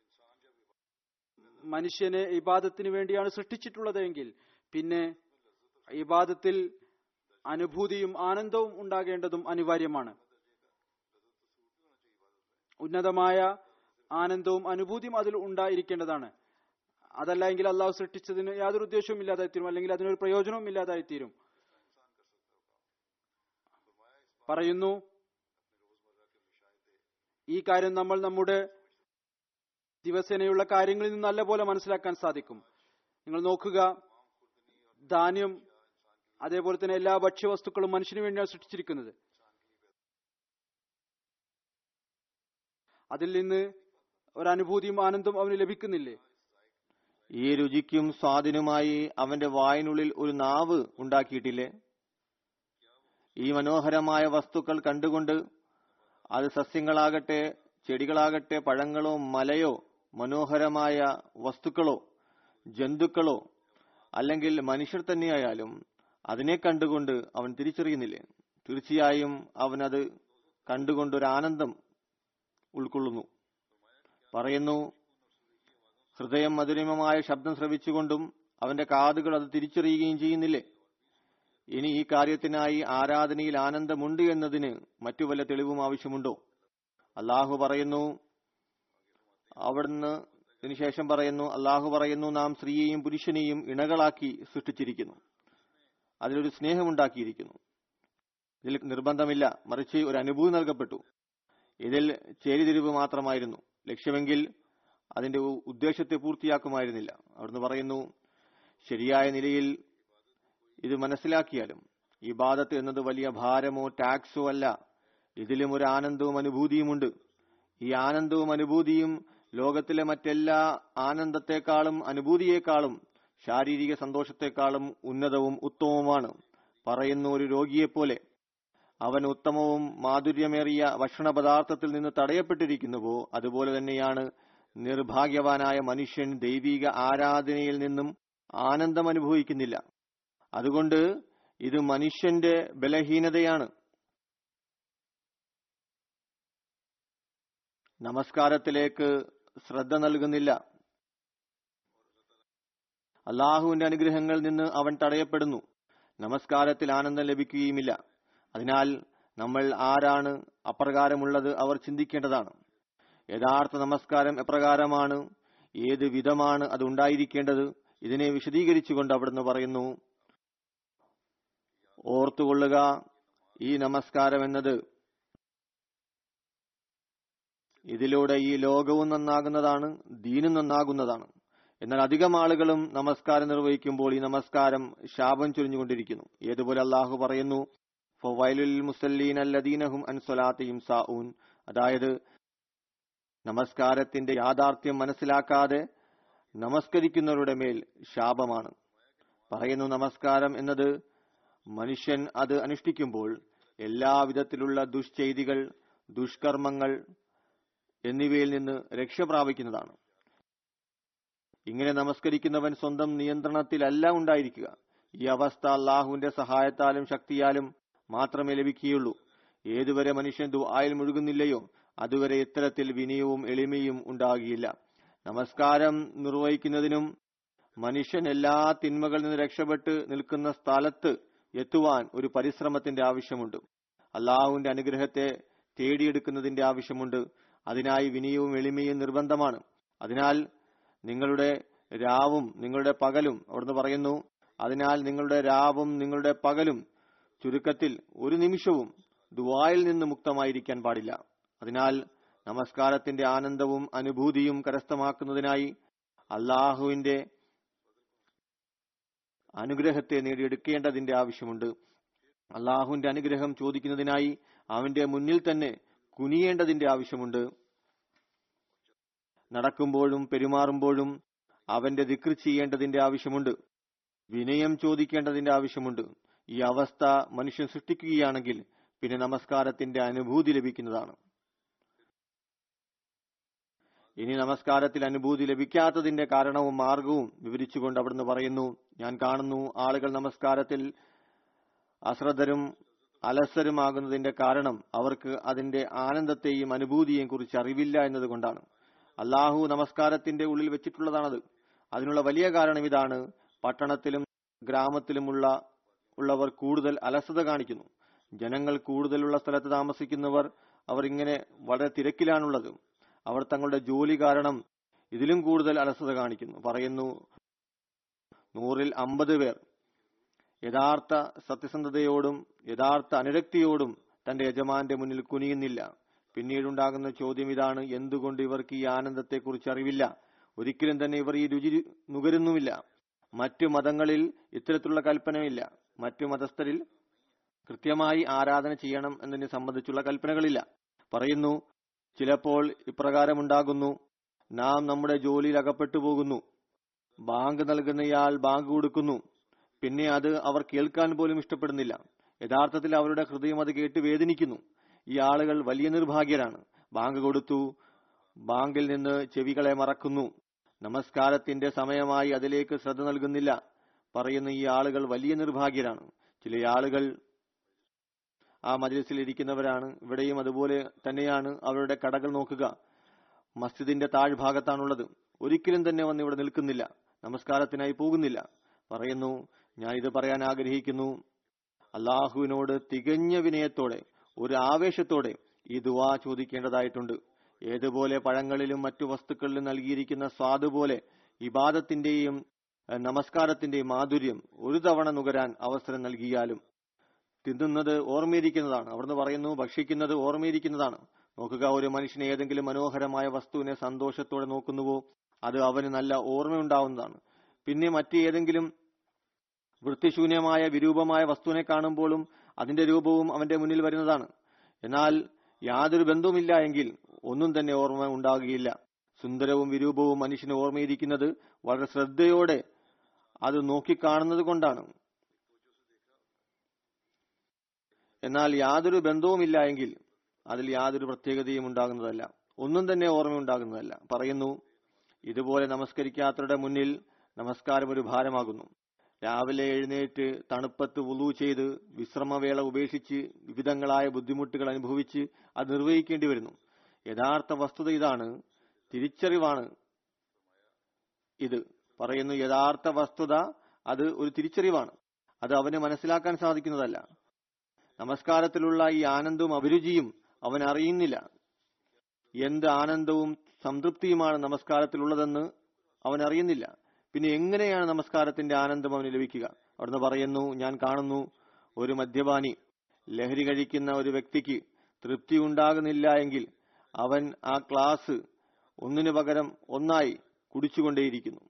B: മനുഷ്യനെ ഇബാദത്തിന് വേണ്ടിയാണ് സൃഷ്ടിച്ചിട്ടുള്ളതെങ്കിൽ പിന്നെ ഇബാദത്തിൽ അനുഭൂതിയും ആനന്ദവും ഉണ്ടാകേണ്ടതും അനിവാര്യമാണ് ഉന്നതമായ ആനന്ദവും അനുഭൂതിയും അതിൽ ഉണ്ടായിരിക്കേണ്ടതാണ് അതല്ല എങ്കിൽ അള്ളാഹു സൃഷ്ടിച്ചതിന് യാതൊരു ഉദ്ദേശവും ഇല്ലാതായിത്തീരും അല്ലെങ്കിൽ അതിനൊരു പ്രയോജനവും ഇല്ലാതായിത്തീരും പറയുന്നു ഈ കാര്യം നമ്മൾ നമ്മുടെ ദിവസേനയുള്ള കാര്യങ്ങളിൽ നിന്ന് നല്ലപോലെ മനസ്സിലാക്കാൻ സാധിക്കും നിങ്ങൾ നോക്കുക ധാന്യം അതേപോലെ തന്നെ എല്ലാ ഭക്ഷ്യവസ്തുക്കളും മനുഷ്യന് വേണ്ടിയാണ് സൃഷ്ടിച്ചിരിക്കുന്നത് അതിൽ നിന്ന് ഒരനുഭൂതിയും ആനന്ദവും അവന് ലഭിക്കുന്നില്ലേ
C: ഈ രുചിക്കും സ്വാദിനുമായി അവന്റെ വായിനുള്ളിൽ ഒരു നാവ് ഉണ്ടാക്കിയിട്ടില്ലേ ഈ മനോഹരമായ വസ്തുക്കൾ കണ്ടുകൊണ്ട് അത് സസ്യങ്ങളാകട്ടെ ചെടികളാകട്ടെ പഴങ്ങളോ മലയോ മനോഹരമായ വസ്തുക്കളോ ജന്തുക്കളോ അല്ലെങ്കിൽ മനുഷ്യർ തന്നെയായാലും അതിനെ കണ്ടുകൊണ്ട് അവൻ തിരിച്ചറിയുന്നില്ലേ തീർച്ചയായും അവനത് കണ്ടുകൊണ്ട് ഒരു ആനന്ദം ഉൾക്കൊള്ളുന്നു പറയുന്നു ഹൃദയം മധുരമമായ ശബ്ദം ശ്രവിച്ചുകൊണ്ടും അവന്റെ കാതുകൾ അത് തിരിച്ചറിയുകയും ചെയ്യുന്നില്ലേ ഇനി ഈ കാര്യത്തിനായി ആരാധനയിൽ ആനന്ദമുണ്ട് എന്നതിന് മറ്റു വല്ല തെളിവും ആവശ്യമുണ്ടോ അള്ളാഹു പറയുന്നു അവിടുന്ന് ഇതിനുശേഷം പറയുന്നു അള്ളാഹു പറയുന്നു നാം സ്ത്രീയെയും പുരുഷനെയും ഇണകളാക്കി സൃഷ്ടിച്ചിരിക്കുന്നു അതിലൊരു സ്നേഹമുണ്ടാക്കിയിരിക്കുന്നു ഇതിൽ നിർബന്ധമില്ല മറിച്ച് ഒരു അനുഭൂതി നൽകപ്പെട്ടു ഇതിൽ ചേരിതിരിവ് മാത്രമായിരുന്നു ലക്ഷ്യമെങ്കിൽ അതിന്റെ ഉ- ഉദ്ദേശത്തെ പൂർത്തിയാക്കുമായിരുന്നില്ല അവിടുന്ന് പറയുന്നു ശരിയായ നിലയിൽ ഇത് മനസ്സിലാക്കിയാലും ഈ ബാധത്ത് എന്നത് വലിയ ഭാരമോ ടാക്സോ അല്ല ഇതിലും ഒരു ആനന്ദവും അനുഭൂതിയുമുണ്ട് ഈ ആനന്ദവും അനുഭൂതിയും ലോകത്തിലെ മറ്റെല്ലാ ആനന്ദത്തെക്കാളും അനുഭൂതിയേക്കാളും ശാരീരിക സന്തോഷത്തെക്കാളും ഉന്നതവും ഉത്തമവുമാണ് പറയുന്ന ഒരു രോഗിയെപ്പോലെ അവൻ ഉത്തമവും മാധുര്യമേറിയ ഭക്ഷണ പദാർത്ഥത്തിൽ നിന്ന് തടയപ്പെട്ടിരിക്കുന്നുവോ അതുപോലെ തന്നെയാണ് നിർഭാഗ്യവാനായ മനുഷ്യൻ ദൈവിക ആരാധനയിൽ നിന്നും ആനന്ദം അനുഭവിക്കുന്നില്ല അതുകൊണ്ട് ഇത് മനുഷ്യന്റെ ബലഹീനതയാണ് നമസ്കാരത്തിലേക്ക് ശ്രദ്ധ നൽകുന്നില്ല അള്ളാഹുവിന്റെ അനുഗ്രഹങ്ങളിൽ നിന്ന് അവൻ തടയപ്പെടുന്നു നമസ്കാരത്തിൽ ആനന്ദം ലഭിക്കുകയുമില്ല അതിനാൽ നമ്മൾ ആരാണ് അപ്രകാരമുള്ളത് അവർ ചിന്തിക്കേണ്ടതാണ് യഥാർത്ഥ നമസ്കാരം എപ്രകാരമാണ് ഏത് വിധമാണ് അത് ഉണ്ടായിരിക്കേണ്ടത് ഇതിനെ വിശദീകരിച്ചുകൊണ്ട് അവിടുന്ന് പറയുന്നു ഓർത്തുകൊള്ളുക ഈ നമസ്കാരം എന്നത് ഇതിലൂടെ ഈ ലോകവും നന്നാകുന്നതാണ് ദീനും നന്നാകുന്നതാണ് എന്നാൽ അധികം ആളുകളും നമസ്കാരം നിർവഹിക്കുമ്പോൾ ഈ നമസ്കാരം ശാപം ചൊരിഞ്ഞുകൊണ്ടിരിക്കുന്നു ഏതുപോലെ അള്ളാഹു പറയുന്നു ഫവൈലുൽ മുസല്ലീൻ അല്ലദീനഹും അൻ സ്വലാത്തിയും സാഊൻ അതായത് നമസ്കാരത്തിന്റെ യാഥാർത്ഥ്യം മനസ്സിലാക്കാതെ നമസ്കരിക്കുന്നവരുടെ മേൽ ശാപമാണ് പറയുന്നു നമസ്കാരം എന്നത് മനുഷ്യൻ അത് അനുഷ്ഠിക്കുമ്പോൾ എല്ലാവിധത്തിലുള്ള ദുഷ്ചെയ്തികൾ ദുഷ്കർമ്മങ്ങൾ എന്നിവയിൽ നിന്ന് രക്ഷ പ്രാപിക്കുന്നതാണ് ഇങ്ങനെ നമസ്കരിക്കുന്നവൻ സ്വന്തം നിയന്ത്രണത്തിലല്ല ഉണ്ടായിരിക്കുക ഈ അവസ്ഥ അള്ളാഹുവിന്റെ സഹായത്താലും ശക്തിയാലും മാത്രമേ ലഭിക്കുകയുള്ളൂ ഏതുവരെ മനുഷ്യൻ ദുആയിൽ മുഴുകുന്നില്ലയോ അതുവരെ ഇത്തരത്തിൽ വിനയവും എളിമയും ഉണ്ടാകുകയില്ല നമസ്കാരം നിർവഹിക്കുന്നതിനും മനുഷ്യൻ എല്ലാ തിന്മകളിൽ നിന്ന് രക്ഷപ്പെട്ട് നിൽക്കുന്ന സ്ഥലത്ത് എത്തുവാൻ ഒരു പരിശ്രമത്തിന്റെ ആവശ്യമുണ്ട് അള്ളാഹുവിന്റെ അനുഗ്രഹത്തെ തേടിയെടുക്കുന്നതിന്റെ ആവശ്യമുണ്ട് അതിനായി വിനയവും എളിമയും നിർബന്ധമാണ് അതിനാൽ നിങ്ങളുടെ രാവും നിങ്ങളുടെ പകലും അവിടുന്ന് പറയുന്നു അതിനാൽ നിങ്ങളുടെ രാവും നിങ്ങളുടെ പകലും ചുരുക്കത്തിൽ ഒരു നിമിഷവും ദുവായിൽ നിന്ന് മുക്തമായിരിക്കാൻ പാടില്ല അതിനാൽ നമസ്കാരത്തിന്റെ ആനന്ദവും അനുഭൂതിയും കരസ്ഥമാക്കുന്നതിനായി അള്ളാഹുവിന്റെ അനുഗ്രഹത്തെ നേടിയെടുക്കേണ്ടതിന്റെ ആവശ്യമുണ്ട് അള്ളാഹുവിന്റെ അനുഗ്രഹം ചോദിക്കുന്നതിനായി അവന്റെ മുന്നിൽ തന്നെ കുനിയേണ്ടതിന്റെ ആവശ്യമുണ്ട് നടക്കുമ്പോഴും പെരുമാറുമ്പോഴും അവന്റെ ദിക്ർ ചെയ്യേണ്ടതിന്റെ ആവശ്യമുണ്ട് വിനയം ചോദിക്കേണ്ടതിന്റെ ആവശ്യമുണ്ട് ഈ അവസ്ഥ മനുഷ്യൻ സൃഷ്ടിക്കുകയാണെങ്കിൽ പിന്നെ നമസ്കാരത്തിന്റെ അനുഭൂതി ലഭിക്കുന്നതാണ് ഇനി നമസ്കാരത്തിൽ അനുഭൂതി ലഭിക്കാത്തതിന്റെ കാരണവും മാർഗവും വിവരിച്ചുകൊണ്ട് അവിടുന്ന് പറയുന്നു ഞാൻ കാണുന്നു ആളുകൾ നമസ്കാരത്തിൽ അശ്രദ്ധരും അലസരുമാകുന്നതിന്റെ കാരണം അവർക്ക് അതിന്റെ ആനന്ദത്തെയും അനുഭൂതിയെയും കുറിച്ച് അറിവില്ല എന്നതുകൊണ്ടാണ് അള്ളാഹു നമസ്കാരത്തിന്റെ ഉള്ളിൽ വെച്ചിട്ടുള്ളതാണത് അതിനുള്ള വലിയ കാരണം ഇതാണ് പട്ടണത്തിലും ഗ്രാമത്തിലുമുള്ള ഉള്ളവർ കൂടുതൽ അലസത കാണിക്കുന്നു ജനങ്ങൾ കൂടുതലുള്ള സ്ഥലത്ത് താമസിക്കുന്നവർ അവർ ഇങ്ങനെ വളരെ തിരക്കിലാണുള്ളത് അവർ തങ്ങളുടെ ജോലി കാരണം ഇതിലും കൂടുതൽ അലസത കാണിക്കുന്നു പറയുന്നു നൂറിൽ അമ്പത് പേർ യഥാർത്ഥ സത്യസന്ധതയോടും യഥാർത്ഥ അനുരക്തിയോടും തന്റെ യജമാന്റെ മുന്നിൽ കുനിയുന്നില്ല പിന്നീടുണ്ടാകുന്ന ചോദ്യം ഇതാണ് എന്തുകൊണ്ട് ഇവർക്ക് ഈ ആനന്ദത്തെക്കുറിച്ച് അറിവില്ല ഒരിക്കലും തന്നെ ഇവർ ഈ രുചി നുകരുന്നുമില്ല മറ്റു മതങ്ങളിൽ ഇത്തരത്തിലുള്ള കൽപ്പനയില്ല മറ്റു മതസ്ഥരിൽ കൃത്യമായി ആരാധന ചെയ്യണം എന്നതിനെ സംബന്ധിച്ചുള്ള കൽപ്പനകളില്ല പറയുന്നു ചിലപ്പോൾ ഇപ്രകാരമുണ്ടാകുന്നു നാം നമ്മുടെ ജോലിയിൽ അകപ്പെട്ടു പോകുന്നു ബാങ്ക് നൽകുന്നയാൾ ബാങ്ക് കൊടുക്കുന്നു പിന്നെ അത് അവർ കേൾക്കാൻ പോലും ഇഷ്ടപ്പെടുന്നില്ല യഥാർത്ഥത്തിൽ അവരുടെ ഹൃദയം അത് കേട്ട് വേദനിക്കുന്നു ഈ ആളുകൾ വലിയ നിർഭാഗ്യരാണ് ബാങ്ക് കൊടുത്തു ബാങ്കിൽ നിന്ന് ചെവികളെ മറക്കുന്നു നമസ്കാരത്തിന്റെ സമയമായി അതിലേക്ക് ശ്രദ്ധ നൽകുന്നില്ല പറയുന്ന ഈ ആളുകൾ വലിയ നിർഭാഗ്യരാണ് ചില ആളുകൾ ആ മജ്ലിസിൽ ഇരിക്കുന്നവരാണ് ഇവിടെയും അതുപോലെ തന്നെയാണ് അവരുടെ കടകൾ നോക്കുക മസ്ജിദിന്റെ താഴ്ഭാഗത്താണുള്ളത് ഒരിക്കലും തന്നെ വന്ന് ഇവിടെ നിൽക്കുന്നില്ല നമസ്കാരത്തിനായി പോകുന്നില്ല പറയുന്നു ഞാൻ ഇത് പറയാൻ ആഗ്രഹിക്കുന്നു അള്ളാഹുവിനോട് തികഞ്ഞ വിനയത്തോടെ ഒരു ആവേശത്തോടെ ഈ ദുവാ ചോദിക്കേണ്ടതായിട്ടുണ്ട് ഏതുപോലെ പഴങ്ങളിലും മറ്റു വസ്തുക്കളിലും നൽകിയിരിക്കുന്ന സ്വാദ് പോലെ ഇബാദത്തിന്റെയും ഏഹ്, നമസ്കാരത്തിന്റെയും മാധുര്യം ഒരു തവണ നുകരാൻ അവസരം നൽകിയാലും തിന്നുന്നത് ഓർമ്മയിരിക്കുന്നതാണ് അവിടുന്ന് പറയുന്നു ഭക്ഷിക്കുന്നത് ഓർമ്മയിരിക്കുന്നതാണ് നോക്കുക ഒരു മനുഷ്യന് ഏതെങ്കിലും മനോഹരമായ വസ്തുവിനെ സന്തോഷത്തോടെ നോക്കുന്നുവോ അത് അവന് നല്ല ഓർമ്മയുണ്ടാവുന്നതാണ് പിന്നെ മറ്റേതെങ്കിലും വൃത്തിശൂന്യമായ വിരൂപമായ വസ്തുവിനെ കാണുമ്പോഴും അതിന്റെ രൂപവും അവന്റെ മുന്നിൽ വരുന്നതാണ് എന്നാൽ യാതൊരു ബന്ധവുമില്ല എങ്കിൽ ഒന്നും തന്നെ ഓർമ്മ ഉണ്ടാകുകയില്ല സുന്ദരവും വിരൂപവും മനുഷ്യന് ഓർമ്മയിരിക്കുന്നത് വളരെ ശ്രദ്ധയോടെ അത് നോക്കിക്കാണുന്നത് കൊണ്ടാണ് എന്നാൽ യാതൊരു ബന്ധവുമില്ല എങ്കിൽ അതിൽ യാതൊരു പ്രത്യേകതയും ഉണ്ടാകുന്നതല്ല ഒന്നും തന്നെ ഓർമ്മയുണ്ടാകുന്നതല്ല പറയുന്നു ഇതുപോലെ നമസ്കരിക്കാത്തവരുടെ മുന്നിൽ നമസ്കാരം ഒരു ഭാരമാകുന്നു രാവിലെ എഴുന്നേറ്റ് തണുപ്പത്ത് വുളു ചെയ്ത് വിശ്രമവേള ഉപേക്ഷിച്ച് വിവിധങ്ങളായ ബുദ്ധിമുട്ടുകൾ അനുഭവിച്ച് അത് നിർവഹിക്കേണ്ടി വരുന്നു യഥാർത്ഥ വസ്തുത ഇതാണ് തിരിച്ചറിവാണ് ഇത് പറയുന്നു യഥാർത്ഥ വസ്തുത അത് ഒരു തിരിച്ചറിവാണ് അത് അവന് മനസ്സിലാക്കാൻ സാധിക്കുന്നതല്ല നമസ്കാരത്തിലുള്ള ഈ ആനന്ദവും അഭിരുചിയും അവൻ അറിയുന്നില്ല എന്ത് ആനന്ദവും സംതൃപ്തിയുമാണ് നമസ്കാരത്തിലുള്ളതെന്ന് അവൻ അറിയുന്നില്ല പിന്നെ എങ്ങനെയാണ് നമസ്കാരത്തിന്റെ ആനന്ദം അവന് ലഭിക്കുക അവിടുന്ന് പറയുന്നു ഞാൻ കാണുന്നു ഒരു മദ്യപാനി ലഹരി കഴിക്കുന്ന ഒരു വ്യക്തിക്ക് തൃപ്തി ഉണ്ടാകുന്നില്ല എങ്കിൽ അവൻ ആ ക്ലാസ് ഒന്നിനു പകരം ഒന്നായി കുടിച്ചുകൊണ്ടേയിരിക്കുന്നു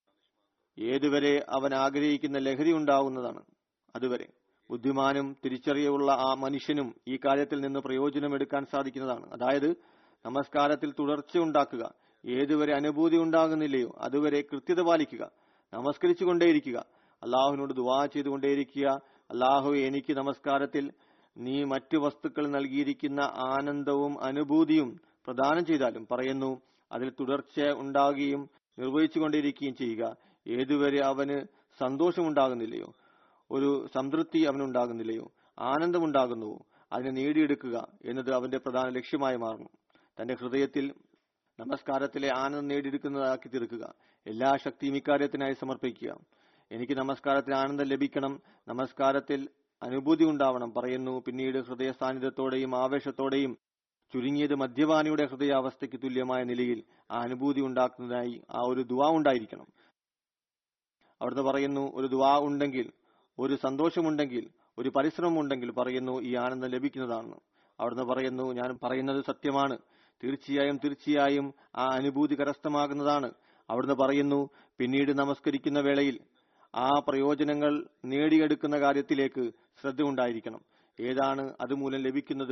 C: ഏതുവരെ അവൻ ആഗ്രഹിക്കുന്ന ലഹരി ഉണ്ടാകുന്നതാണ് അതുവരെ ബുദ്ധിമാനും തിരിച്ചറിയുള്ള ആ മനുഷ്യനും ഈ കാര്യത്തിൽ നിന്ന് പ്രയോജനമെടുക്കാൻ സാധിക്കുന്നതാണ് അതായത് നമസ്കാരത്തിൽ തുടർച്ച ഉണ്ടാക്കുക ഏതുവരെ അനുഭൂതി ഉണ്ടാകുന്നില്ലയോ അതുവരെ കൃത്യത പാലിക്കുക നമസ്കരിച്ചുകൊണ്ടേയിരിക്കുക അള്ളാഹുവിനോട് ദുവാ ചെയ്തുകൊണ്ടേയിരിക്കുക അള്ളാഹു എനിക്ക് നമസ്കാരത്തിൽ നീ മറ്റു വസ്തുക്കൾ നൽകിയിരിക്കുന്ന ആനന്ദവും അനുഭൂതിയും പ്രദാനം ചെയ്താലും പറയുന്നു അതിൽ തുടർച്ച ഉണ്ടാകുകയും നിർവഹിച്ചുകൊണ്ടിരിക്കുകയും ചെയ്യുക ഏതുവരെ അവന് സന്തോഷമുണ്ടാകുന്നില്ലയോ ഒരു സംതൃപ്തി അവനുണ്ടാകുന്നില്ലയോ ആനന്ദമുണ്ടാകുന്നുവോ അതിനെ നേടിയെടുക്കുക എന്നത് അവന്റെ പ്രധാന ലക്ഷ്യമായി മാറുന്നു തന്റെ ഹൃദയത്തിൽ നമസ്കാരത്തിലെ ആനന്ദം നേടിയെടുക്കുന്നതാക്കി തീർക്കുക എല്ലാ ശക്തിയും ഇക്കാര്യത്തിനായി സമർപ്പിക്കുക എനിക്ക് നമസ്കാരത്തിൽ ആനന്ദം ലഭിക്കണം നമസ്കാരത്തിൽ അനുഭൂതി ഉണ്ടാവണം പറയുന്നു പിന്നീട് ഹൃദയ സാന്നിധ്യത്തോടെയും ആവേശത്തോടെയും ചുരുങ്ങിയത് മദ്യപാനിയുടെ ഹൃദയാവസ്ഥയ്ക്ക് തുല്യമായ നിലയിൽ ആ അനുഭൂതി ഉണ്ടാക്കുന്നതിനായി ആ ഒരു ദുവാ ഉണ്ടായിരിക്കണം അവിടുന്ന് പറയുന്നു ഒരു ദുവാ ഉണ്ടെങ്കിൽ ഒരു സന്തോഷമുണ്ടെങ്കിൽ ഒരു പരിശ്രമം ഉണ്ടെങ്കിൽ പറയുന്നു ഈ ആനന്ദം ലഭിക്കുന്നതാണ് അവിടുന്ന് പറയുന്നു ഞാൻ പറയുന്നത് സത്യമാണ് തീർച്ചയായും തീർച്ചയായും ആ അനുഭൂതി കരസ്ഥമാകുന്നതാണ് അവിടുന്ന് പറയുന്നു പിന്നീട് നമസ്കരിക്കുന്ന വേളയിൽ ആ പ്രയോജനങ്ങൾ നേടിയെടുക്കുന്ന കാര്യത്തിലേക്ക് ശ്രദ്ധ ഉണ്ടായിരിക്കണം ഏതാണ് അതുമൂലം ലഭിക്കുന്നത്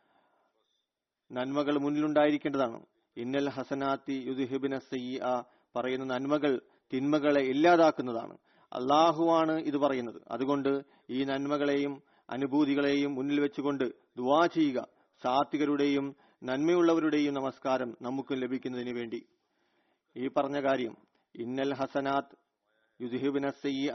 C: നന്മകൾ മുന്നിലുണ്ടായിരിക്കേണ്ടതാണ് ഇന്നൽ ഹസനാത്തി യുദ്ഹിബിന സയ്യ പറയുന്ന നന്മകൾ തിന്മകളെ ഇല്ലാതാക്കുന്നതാണ് അള്ളാഹുവാണ് ഇത് പറയുന്നത് അതുകൊണ്ട് ഈ നന്മകളെയും അനുഭൂതികളെയും മുന്നിൽ വെച്ചുകൊണ്ട് ദുവാ ചെയ്യുക സാത്വികരുടെയും നന്മയുള്ളവരുടെയും നമസ്കാരം നമുക്ക് ലഭിക്കുന്നതിന് വേണ്ടി ഈ പറഞ്ഞ കാര്യം ഇന്നൽ ഹസനാത്ത് യുദ്ഹിബിന സയ്യ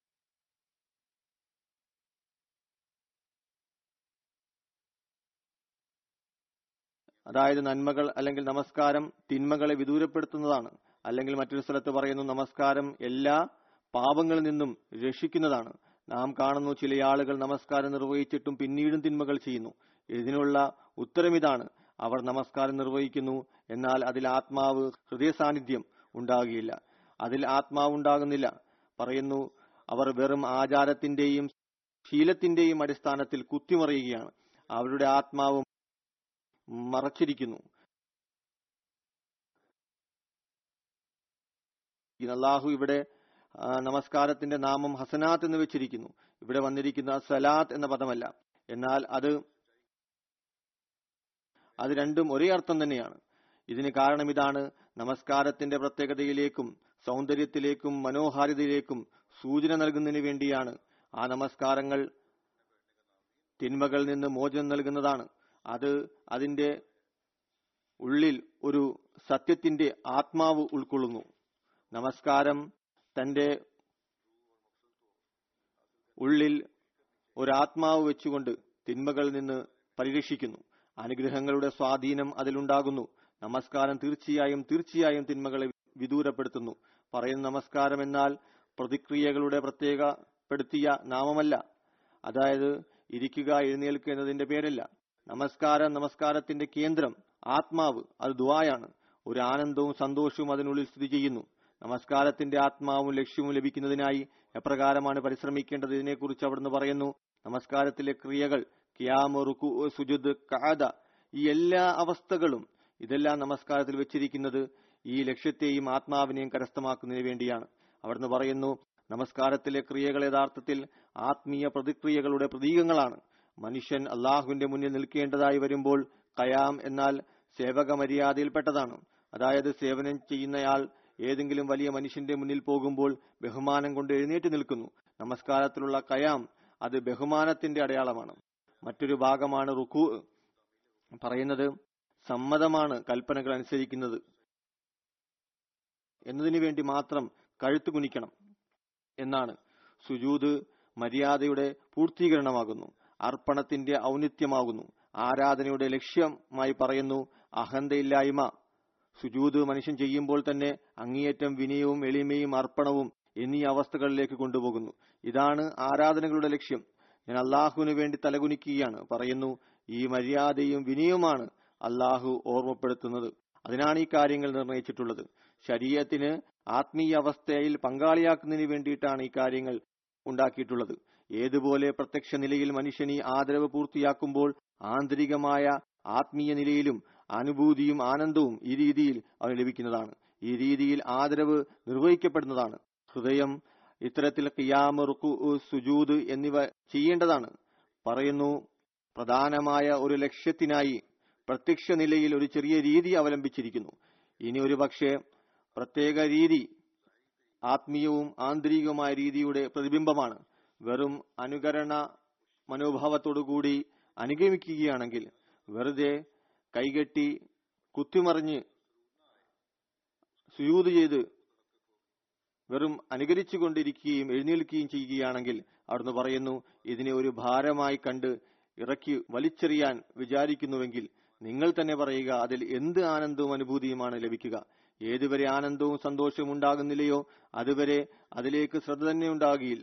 C: അതായത് നന്മകൾ അല്ലെങ്കിൽ നമസ്കാരം തിന്മകളെ വിദൂരപ്പെടുത്തുന്നതാണ് അല്ലെങ്കിൽ മറ്റൊരു സ്ഥലത്ത് പറയുന്നു നമസ്കാരം എല്ലാ പാപങ്ങളിൽ നിന്നും രക്ഷിക്കുന്നതാണ് നാം കാണുന്നു ചില ആളുകൾ നമസ്കാരം നിർവഹിച്ചിട്ടും പിന്നീടും തിന്മകൾ ചെയ്യുന്നു ഇതിനുള്ള ഉത്തരം ഇതാണ് അവർ നമസ്കാരം നിർവഹിക്കുന്നു എന്നാൽ അതിൽ ആത്മാവ് ഹൃദയ സാന്നിധ്യം ഉണ്ടാകുകയില്ല അതിൽ ആത്മാവ് ഉണ്ടാകുന്നില്ല പറയുന്നു അവർ വെറും ആചാരത്തിന്റെയും ശീലത്തിന്റെയും അടിസ്ഥാനത്തിൽ കുത്തിമറിയുകയാണ് അവരുടെ ആത്മാവ് മറച്ചിരിക്കുന്നു അള്ളാഹു ഇവിടെ ആ, നമസ്കാരത്തിന്റെ നാമം ഹസനാത്ത് എന്ന് വെച്ചിരിക്കുന്നു ഇവിടെ വന്നിരിക്കുന്ന സലാത്ത് എന്ന പദമല്ല എന്നാൽ അത് അത് രണ്ടും ഒരേ അർത്ഥം തന്നെയാണ് ഇതിന് കാരണം ഇതാണ് നമസ്കാരത്തിന്റെ പ്രത്യേകതയിലേക്കും സൗന്ദര്യത്തിലേക്കും മനോഹാരിതയിലേക്കും സൂചന നൽകുന്നതിന് വേണ്ടിയാണ് ആ നമസ്കാരങ്ങൾ തിന്മകളിൽ നിന്ന് മോചനം നൽകുന്നതാണ് അത് അതിന്റെ ഉള്ളിൽ ഒരു സത്യത്തിന്റെ ആത്മാവ് ഉൾക്കൊള്ളുന്നു നമസ്കാരം തന്റെ ഉള്ളിൽ ഒരാത്മാവ് വെച്ചുകൊണ്ട് തിന്മകളിൽ നിന്ന് പരിരക്ഷിക്കുന്നു അനുഗ്രഹങ്ങളുടെ സ്വാധീനം അതിലുണ്ടാകുന്നു നമസ്കാരം തീർച്ചയായും തീർച്ചയായും തിന്മകളെ വിദൂരപ്പെടുത്തുന്നു പറയുന്ന നമസ്കാരം എന്നാൽ പ്രതിക്രിയകളുടെ പ്രത്യേകപ്പെടുത്തിയ നാമമല്ല അതായത് ഇരിക്കുക എഴുന്നേൽക്കുക എന്നതിന്റെ പേരല്ല നമസ്കാരം നമസ്കാരത്തിന്റെ കേന്ദ്രം ആത്മാവ് അത് ദുആയാണ് ഒരു ആനന്ദവും സന്തോഷവും അതിനുള്ളിൽ സ്ഥിതി ചെയ്യുന്നു നമസ്കാരത്തിന്റെ ആത്മാവും ലക്ഷ്യവും ലഭിക്കുന്നതിനായി എപ്രകാരമാണ് പരിശ്രമിക്കേണ്ടത് ഇതിനെക്കുറിച്ച് അവിടുന്ന് പറയുന്നു നമസ്കാരത്തിലെ ക്രിയകൾ കിയാമ റുക്കു സുജുദ് കാദ ഈ എല്ലാ അവസ്ഥകളും ഇതെല്ലാം നമസ്കാരത്തിൽ വെച്ചിരിക്കുന്നത് ഈ ലക്ഷ്യത്തെയും ആത്മാവിനെയും കരസ്ഥമാക്കുന്നതിന് വേണ്ടിയാണ് അവിടുന്ന് പറയുന്നു നമസ്കാരത്തിലെ ക്രിയകൾ യഥാർത്ഥത്തിൽ ആത്മീയ പ്രതിക്രിയകളുടെ പ്രതീകങ്ങളാണ് മനുഷ്യൻ അള്ളാഹുവിന്റെ മുന്നിൽ നിൽക്കേണ്ടതായി വരുമ്പോൾ കയാം എന്നാൽ സേവക മര്യാദയിൽപ്പെട്ടതാണ് അതായത് സേവനം ചെയ്യുന്നയാൾ ഏതെങ്കിലും വലിയ മനുഷ്യന്റെ മുന്നിൽ പോകുമ്പോൾ ബഹുമാനം കൊണ്ട് എഴുന്നേറ്റ് നിൽക്കുന്നു നമസ്കാരത്തിലുള്ള കയാം അത് ബഹുമാനത്തിന്റെ അടയാളമാണ് മറ്റൊരു ഭാഗമാണ് റുക്കു പറയുന്നത് സമ്മതമാണ് കൽപ്പനകൾ അനുസരിക്കുന്നത് എന്നതിനു വേണ്ടി മാത്രം കഴുത്ത് കുനിക്കണം എന്നാണ് സുജൂത് മര്യാദയുടെ പൂർത്തീകരണമാകുന്നു അർപ്പണത്തിന്റെ ഔന്നിത്യമാകുന്നു ആരാധനയുടെ ലക്ഷ്യമായി പറയുന്നു അഹന്തയില്ലായ്മ സുജൂത് മനുഷ്യൻ ചെയ്യുമ്പോൾ തന്നെ അങ്ങേയറ്റം വിനയവും എളിമയും അർപ്പണവും എന്നീ അവസ്ഥകളിലേക്ക് കൊണ്ടുപോകുന്നു ഇതാണ് ആരാധനകളുടെ ലക്ഷ്യം ഞാൻ അള്ളാഹുവിന് വേണ്ടി തലകുനിക്കുകയാണ് പറയുന്നു ഈ മര്യാദയും വിനയവുമാണ് അള്ളാഹു ഓർമ്മപ്പെടുത്തുന്നത് അതിനാണ് ഈ കാര്യങ്ങൾ നിർണയിച്ചിട്ടുള്ളത് ശരീരത്തിന് ആത്മീയ അവസ്ഥയിൽ പങ്കാളിയാക്കുന്നതിന് വേണ്ടിയിട്ടാണ് ഈ കാര്യങ്ങൾ ഉണ്ടാക്കിയിട്ടുള്ളത് ഏതുപോലെ പ്രത്യക്ഷ നിലയിൽ മനുഷ്യൻ ഈ ആദരവ് പൂർത്തിയാക്കുമ്പോൾ ആന്തരികമായ ആത്മീയ നിലയിലും അനുഭൂതിയും ആനന്ദവും ഈ രീതിയിൽ അവന് ലഭിക്കുന്നതാണ് ഈ രീതിയിൽ ആദരവ് നിർവഹിക്കപ്പെടുന്നതാണ് ഹൃദയം ഇത്തരത്തിൽ ഖിയാമ് റുക്കു സുജൂദ് എന്നിവ ചെയ്യേണ്ടതാണ് പറയുന്നു പ്രധാനമായ ഒരു ലക്ഷ്യത്തിനായി പ്രത്യക്ഷ നിലയിൽ ഒരു ചെറിയ രീതി അവലംബിച്ചിരിക്കുന്നു ഇനി ഒരു പക്ഷേ പ്രത്യേക രീതി ആത്മീയവും ആന്തരികവുമായ രീതിയുടെ പ്രതിബിംബമാണ് വെറും അനുകരണ മനോഭാവത്തോടുകൂടി അനുഗമിക്കുകയാണെങ്കിൽ വെറുതെ കൈകെട്ടി കുത്തിമറിഞ്ഞ് സുയൂത് ചെയ്ത് വെറും അനുകരിച്ചുകൊണ്ടിരിക്കുകയും എഴുന്നേൽക്കുകയും ചെയ്യുകയാണെങ്കിൽ അവിടുന്ന് പറയുന്നു ഇതിനെ ഒരു ഭാരമായി കണ്ട് ഇറക്കി വലിച്ചെറിയാൻ വിചാരിക്കുന്നുവെങ്കിൽ നിങ്ങൾ തന്നെ പറയുക അതിൽ എന്ത് ആനന്ദവും അനുഭൂതിയുമാണ് ലഭിക്കുക ഏതുവരെ ആനന്ദവും സന്തോഷവും ഉണ്ടാകുന്നില്ലയോ അതുവരെ അതിലേക്ക് ശ്രദ്ധ തന്നെ ഉണ്ടാകുകയില്ല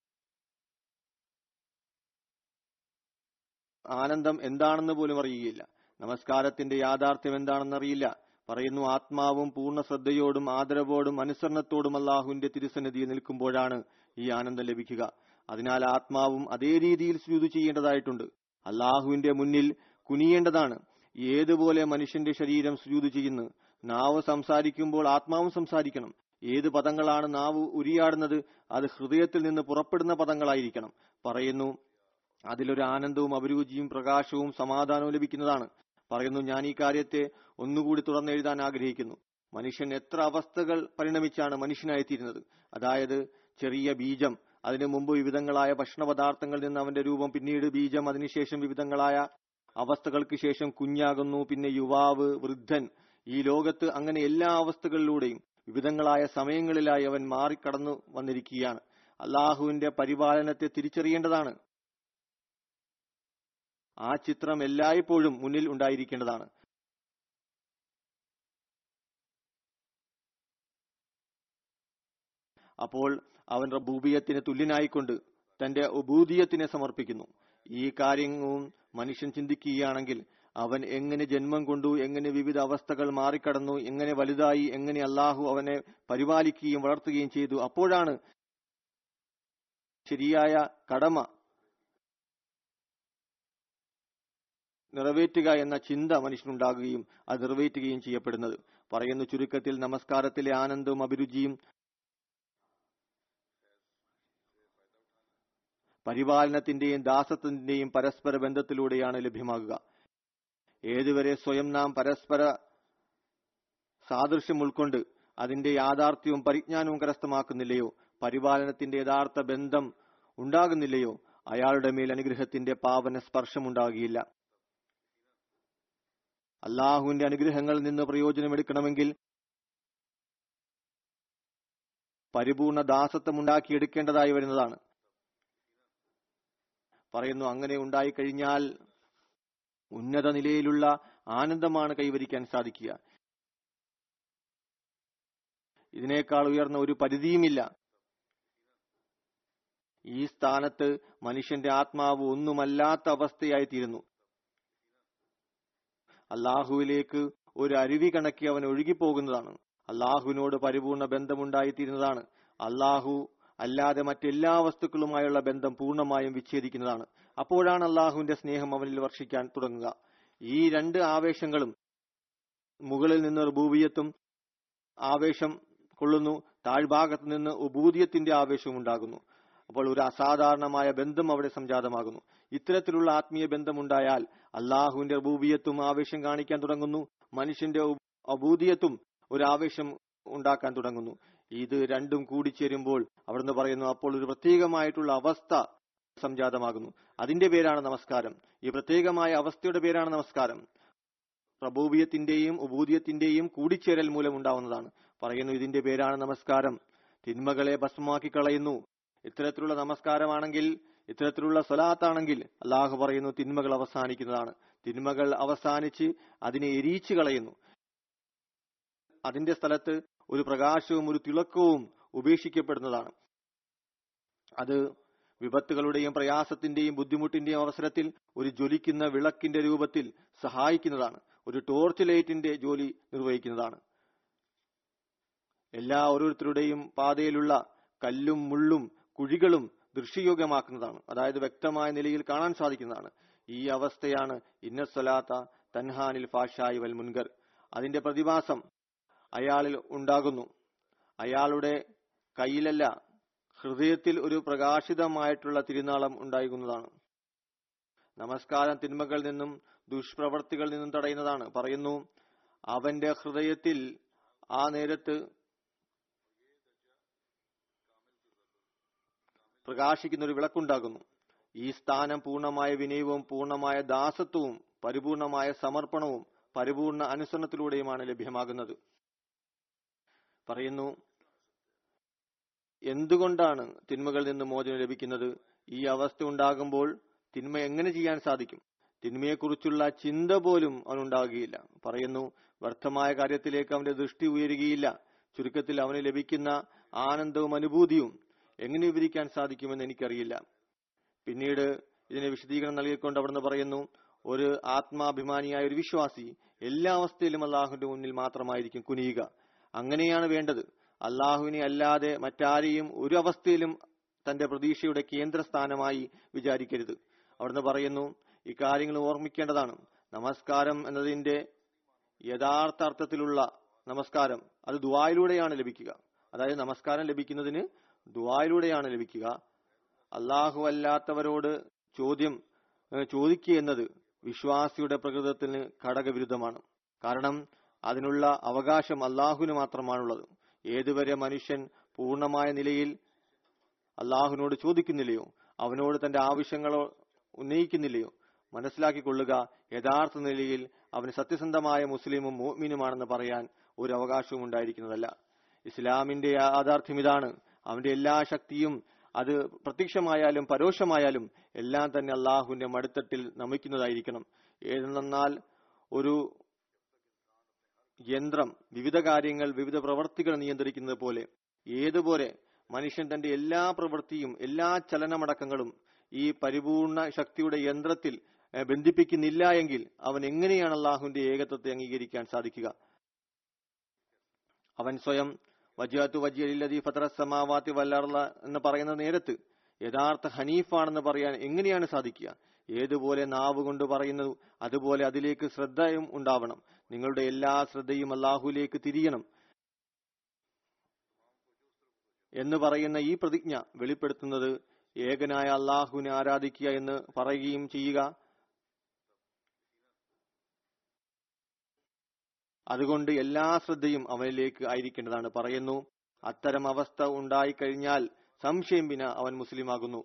C: ആനന്ദം എന്താണെന്ന് പോലും അറിയുകയില്ല നമസ്കാരത്തിന്റെ യാഥാർത്ഥ്യം എന്താണെന്ന് അറിയില്ല പറയുന്നു ആത്മാവും പൂർണ്ണ ശ്രദ്ധയോടും ആദരവോടും അനുസരണത്തോടും അള്ളാഹുവിന്റെ തിരുസന്നിധിയിൽ നിൽക്കുമ്പോഴാണ് ഈ ആനന്ദം ലഭിക്കുക അതിനാൽ ആത്മാവും അതേ രീതിയിൽ സ്തുതി ചെയ്യേണ്ടതായിട്ടുണ്ട് അള്ളാഹുവിന്റെ മുന്നിൽ കുനിയേണ്ടതാണ് ഏതുപോലെ മനുഷ്യന്റെ ശരീരം സ്തുതി ചെയ്യുന്നു നാവ് സംസാരിക്കുമ്പോൾ ആത്മാവും സംസാരിക്കണം ഏത് പദങ്ങളാണ് നാവ് ഉരിയാടുന്നത് അത് ഹൃദയത്തിൽ നിന്ന് പുറപ്പെടുന്ന പദങ്ങളായിരിക്കണം പറയുന്നു അതിലൊരു ആനന്ദവും അഭിരുചിയും പ്രകാശവും സമാധാനവും ലഭിക്കുന്നതാണ് പറയുന്നു ഞാൻ ഈ കാര്യത്തെ ഒന്നുകൂടി തുറന്നെഴുതാൻ ആഗ്രഹിക്കുന്നു മനുഷ്യൻ എത്ര അവസ്ഥകൾ പരിണമിച്ചാണ് മനുഷ്യനായിത്തീരുന്നത് അതായത് ചെറിയ ബീജം അതിനു മുമ്പ് വിവിധങ്ങളായ ഭക്ഷണ പദാർത്ഥങ്ങളിൽ നിന്ന് അവന്റെ രൂപം പിന്നീട് ബീജം അതിനുശേഷം വിവിധങ്ങളായ അവസ്ഥകൾക്ക് ശേഷം കുഞ്ഞാകുന്നു പിന്നെ യുവാവ് വൃദ്ധൻ ഈ ലോകത്ത് അങ്ങനെ എല്ലാ അവസ്ഥകളിലൂടെയും വിവിധങ്ങളായ സമയങ്ങളിലായി അവൻ മാറിക്കടന്നു വന്നിരിക്കുകയാണ് അള്ളാഹുവിന്റെ പരിപാലനത്തെ തിരിച്ചറിയേണ്ടതാണ് ആ ചിത്രം എല്ലായ്പ്പോഴും മുന്നിൽ ഉണ്ടായിരിക്കേണ്ടതാണ് അപ്പോൾ അവൻ റബൂബിയത്തിന് തുല്യനായിക്കൊണ്ട് തന്റെ ഉബൂദിയത്തിനെ സമർപ്പിക്കുന്നു ഈ കാര്യവും മനുഷ്യൻ ചിന്തിക്കുകയാണെങ്കിൽ അവൻ എങ്ങനെ ജന്മം കൊണ്ടു എങ്ങനെ വിവിധ അവസ്ഥകൾ മാറിക്കടന്നു എങ്ങനെ വലുതായി എങ്ങനെ അള്ളാഹു അവനെ പരിപാലിക്കുകയും വളർത്തുകയും ചെയ്തു അപ്പോഴാണ് ശരിയായ കടമ നിറവേറ്റുക എന്ന ചിന്ത മനുഷ്യനുണ്ടാകുകയും അത് നിറവേറ്റുകയും ചെയ്യപ്പെടുന്നത് പറയുന്നു ചുരുക്കത്തിൽ നമസ്കാരത്തിലെ ആനന്ദവും അഭിരുചിയും പരിപാലനത്തിന്റെയും ദാസത്വത്തിന്റെയും പരസ്പര ബന്ധത്തിലൂടെയാണ് ലഭ്യമാകുക ഏതുവരെ സ്വയം നാം പരസ്പര സാദൃശ്യം ഉൾക്കൊണ്ട് അതിന്റെ യാഥാർത്ഥ്യവും പരിജ്ഞാനവും കരസ്ഥമാക്കുന്നില്ലയോ പരിപാലനത്തിന്റെ യഥാർത്ഥ ബന്ധം ഉണ്ടാകുന്നില്ലയോ അയാളുടെ മേൽ അനുഗ്രഹത്തിന്റെ പാവന സ്പർശമുണ്ടാകുകയില്ല അള്ളാഹുവിന്റെ അനുഗ്രഹങ്ങളിൽ നിന്ന് പ്രയോജനമെടുക്കണമെങ്കിൽ പരിപൂർണ ദാസത്വം ഉണ്ടാക്കിയെടുക്കേണ്ടതായി വരുന്നതാണ് പറയുന്നു അങ്ങനെ ഉണ്ടായിക്കഴിഞ്ഞാൽ ഉന്നത നിലയിലുള്ള ആനന്ദമാണ് കൈവരിക്കാൻ സാധിക്കുക ഇതിനേക്കാൾ ഉയർന്ന ഒരു പരിധിയുമില്ല ഈ സ്ഥാനത്ത് മനുഷ്യന്റെ ആത്മാവ് ഒന്നുമല്ലാത്ത അവസ്ഥയായി തീരുന്നു അള്ളാഹുവിലേക്ക് ഒരു അരുവി കണക്കി അവൻ ഒഴുകിപ്പോകുന്നതാണ് അള്ളാഹുവിനോട് പരിപൂർണ ബന്ധമുണ്ടായിത്തീരുന്നതാണ് അള്ളാഹു അല്ലാതെ മറ്റെല്ലാ വസ്തുക്കളുമായുള്ള ബന്ധം പൂർണ്ണമായും വിച്ഛേദിക്കുന്നതാണ് അപ്പോഴാണ് അള്ളാഹുവിന്റെ സ്നേഹം അവനിൽ വർഷിക്കാൻ തുടങ്ങുക ഈ രണ്ട് ആവേശങ്ങളും മുകളിൽ നിന്ന് റുബൂബിയത്തും ആവേശം കൊള്ളുന്നു താഴ്ഭാഗത്ത് നിന്ന് ഉബൂദിയത്തിന്റെ ആവേശവും ഉണ്ടാകുന്നു അപ്പോൾ ഒരു അസാധാരണമായ ബന്ധം അവിടെ സംജാതമാകുന്നു ഇത്തരത്തിലുള്ള ആത്മീയ ബന്ധമുണ്ടായാൽ അള്ളാഹുവിന്റെ റബൂബിയത്തും ആവേശം കാണിക്കാൻ തുടങ്ങുന്നു മനുഷ്യന്റെ അബൂദിയത്തും ഒരു ആവേശം ഉണ്ടാക്കാൻ തുടങ്ങുന്നു ഇത് രണ്ടും കൂടിച്ചേരുമ്പോൾ അവിടുന്ന് പറയുന്നു അപ്പോൾ ഒരു പ്രത്യേകമായിട്ടുള്ള അവസ്ഥ സംജാതമാകുന്നു അതിന്റെ പേരാണ് നമസ്കാരം ഈ പ്രത്യേകമായ അവസ്ഥയുടെ പേരാണ് നമസ്കാരം പ്രബൂബിയത്തിന്റെയും ഉബൂദിയത്തിന്റെയും കൂടിച്ചേരൽ മൂലം ഉണ്ടാവുന്നതാണ് പറയുന്നു ഇതിന്റെ പേരാണ് നമസ്കാരം തിന്മകളെ ഭസ്മമാക്കി കളയുന്നു ഇത്തരത്തിലുള്ള നമസ്കാരമാണെങ്കിൽ ഇത്തരത്തിലുള്ള സ്വലാത്താണെങ്കിൽ അള്ളാഹു പറയുന്നു തിന്മകൾ അവസാനിക്കുന്നതാണ് തിന്മകൾ അവസാനിച്ച് അതിനെ എരിയിച്ചു കളയുന്നു അതിന്റെ സ്ഥലത്ത് ഒരു പ്രകാശവും ഒരു തിളക്കവും ഉപേക്ഷിക്കപ്പെടുന്നതാണ് അത് വിപത്തുകളുടെയും പ്രയാസത്തിന്റെയും ബുദ്ധിമുട്ടിന്റെയും അവസരത്തിൽ ഒരു ജ്വലിക്കുന്ന വിളക്കിന്റെ രൂപത്തിൽ സഹായിക്കുന്നതാണ് ഒരു ടോർച്ച് ലൈറ്റിന്റെ ജോലി നിർവഹിക്കുന്നതാണ് എല്ലാ ഓരോരുത്തരുടെയും പാതയിലുള്ള കല്ലും മുള്ളും കുഴികളും ദൃശ്യയോഗ്യമാക്കുന്നതാണ് അതായത് വ്യക്തമായ നിലയിൽ കാണാൻ സാധിക്കുന്നതാണ് ഈ അവസ്ഥയാണ് ഇന്നസ്വലാത്ത തൻഹാനിൽ ഫാഷായി വൽ മുൻകർ അതിന്റെ പ്രതിഭാസം അയാളിൽ ഉണ്ടാകുന്നു അയാളുടെ കയ്യിലല്ല ഹൃദയത്തിൽ ഒരു പ്രകാശിതമായിട്ടുള്ള തിരുനാളം ഉണ്ടാകുന്നതാണ് നമസ്കാരം തിന്മകളിൽ നിന്നും ദുഷ്പ്രവർത്തികളിൽ നിന്നും തടയുന്നതാണ് പറയുന്നു അവന്റെ ഹൃദയത്തിൽ ആ നേരത്ത് പ്രകാശിക്കുന്ന ഒരു വിളക്കുണ്ടാകുന്നു ഈ സ്ഥാനം പൂർണ്ണമായ വിനയവും പൂർണ്ണമായ ദാസത്വവും പരിപൂർണമായ സമർപ്പണവും പരിപൂർണ അനുസരണത്തിലൂടെയുമാണ് ലഭ്യമാകുന്നത് പറയുന്നു എന്തുകൊണ്ടാണ് തിന്മകളിൽ നിന്ന് മോചനം ലഭിക്കുന്നത് ഈ അവസ്ഥ ഉണ്ടാകുമ്പോൾ തിന്മ എങ്ങനെ ചെയ്യാൻ സാധിക്കും തിന്മയെക്കുറിച്ചുള്ള ചിന്ത പോലും അവനുണ്ടാകുകയില്ല പറയുന്നു വ്യർത്ഥമായ കാര്യത്തിലേക്ക് അവന്റെ ദൃഷ്ടി ഉയരുകയില്ല ചുരുക്കത്തിൽ അവന് ലഭിക്കുന്ന ആനന്ദവും അനുഭൂതിയും എങ്ങനെ വിവരിക്കാൻ സാധിക്കുമെന്ന് എനിക്കറിയില്ല പിന്നീട് ഇതിന് വിശദീകരണം നൽകിക്കൊണ്ട് അവിടുന്ന് പറയുന്നു ഒരു ആത്മാഭിമാനിയായ ഒരു വിശ്വാസി എല്ലാ അവസ്ഥയിലും അള്ളാഹുവിന്റെ മുന്നിൽ മാത്രമായിരിക്കും കുനിയുക അങ്ങനെയാണ് വേണ്ടത് അള്ളാഹുവിനെ അല്ലാതെ മറ്റാരെയും ഒരു അവസ്ഥയിലും തന്റെ പ്രതീക്ഷയുടെ കേന്ദ്രസ്ഥാനമായി വിചാരിക്കരുത് അവിടുന്ന് പറയുന്നു ഇക്കാര്യങ്ങൾ ഓർമ്മിക്കേണ്ടതാണ് നമസ്കാരം എന്നതിന്റെ യഥാർത്ഥ അർത്ഥത്തിലുള്ള നമസ്കാരം അത് ദുവായിലൂടെയാണ് ലഭിക്കുക അതായത് നമസ്കാരം ലഭിക്കുന്നതിന് ദുവായിലൂടെയാണ് ലഭിക്കുക അള്ളാഹു അല്ലാത്തവരോട് ചോദ്യം ഏഹ്, ചോദിക്കുക എന്നത് വിശ്വാസിയുടെ പ്രകൃതത്തിന് ഘടകവിരുദ്ധമാണ് കാരണം അതിനുള്ള അവകാശം അള്ളാഹുവിന് മാത്രമാണുള്ളത് ഏതുവരെ മനുഷ്യൻ പൂർണ്ണമായ നിലയിൽ അള്ളാഹുവിനോട് ചോദിക്കുന്നില്ലയോ അവനോട് തന്റെ ആവശ്യങ്ങളോ ഉന്നയിക്കുന്നില്ലയോ മനസ്സിലാക്കിക്കൊള്ളുക യഥാർത്ഥ നിലയിൽ അവന് സത്യസന്ധമായ മുസ്ലിമും മോമിനുമാണെന്ന് പറയാൻ ഒരു അവകാശവും ഉണ്ടായിരിക്കുന്നതല്ല ഇസ്ലാമിന്റെ യാഥാർത്ഥ്യം ഇതാണ് അവന്റെ എല്ലാ ശക്തിയും അത് പ്രത്യക്ഷമായാലും പരോക്ഷമായാലും എല്ലാം തന്നെ അള്ളാഹുവിന്റെ മടിത്തട്ടിൽ നമിക്കുന്നതായിരിക്കണം ഏതെന്നാൽ ഒരു യന്ത്രം വിവിധ കാര്യങ്ങൾ വിവിധ പ്രവർത്തികൾ നിയന്ത്രിക്കുന്നത് പോലെ ഏതുപോലെ മനുഷ്യൻ തന്റെ എല്ലാ പ്രവൃത്തിയും എല്ലാ ചലനമടക്കങ്ങളും ഈ പരിപൂർണ ശക്തിയുടെ യന്ത്രത്തിൽ ഏഹ്, ബന്ധിപ്പിക്കുന്നില്ല എങ്കിൽ അവൻ എങ്ങനെയാണ് അള്ളാഹുവിന്റെ ഏകത്വത്തെ അംഗീകരിക്കാൻ സാധിക്കുക അവൻ സ്വയം വജിയാത്തു വജിയലില്ലതി ഫത്ര സമാവാത്തി വല്ലർല എന്ന് പറയുന്ന നേരത്ത് യഥാർത്ഥ ഹനീഫാണെന്ന് പറയാൻ എങ്ങനെയാണ് സാധിക്കുക ഏതുപോലെ നാവ് കൊണ്ട് പറയുന്നു അതുപോലെ അതിലേക്ക് ശ്രദ്ധയും ഉണ്ടാവണം നിങ്ങളുടെ എല്ലാ ശ്രദ്ധയും അള്ളാഹുലേക്ക് തിരിയണം എന്ന് പറയുന്ന ഈ പ്രതിജ്ഞ വെളിപ്പെടുത്തുന്നത് ഏകനായ അള്ളാഹുവിനെ ആരാധിക്കുക എന്ന് പറയുകയും ചെയ്യുക അതുകൊണ്ട് എല്ലാ ശ്രദ്ധയും അവനിലേക്ക് ആയിരിക്കേണ്ടതാണ് പറയുന്നു അത്തരം അവസ്ഥ ഉണ്ടായിക്കഴിഞ്ഞാൽ സംശയം വിന അവൻ മുസ്ലിമാകുന്നു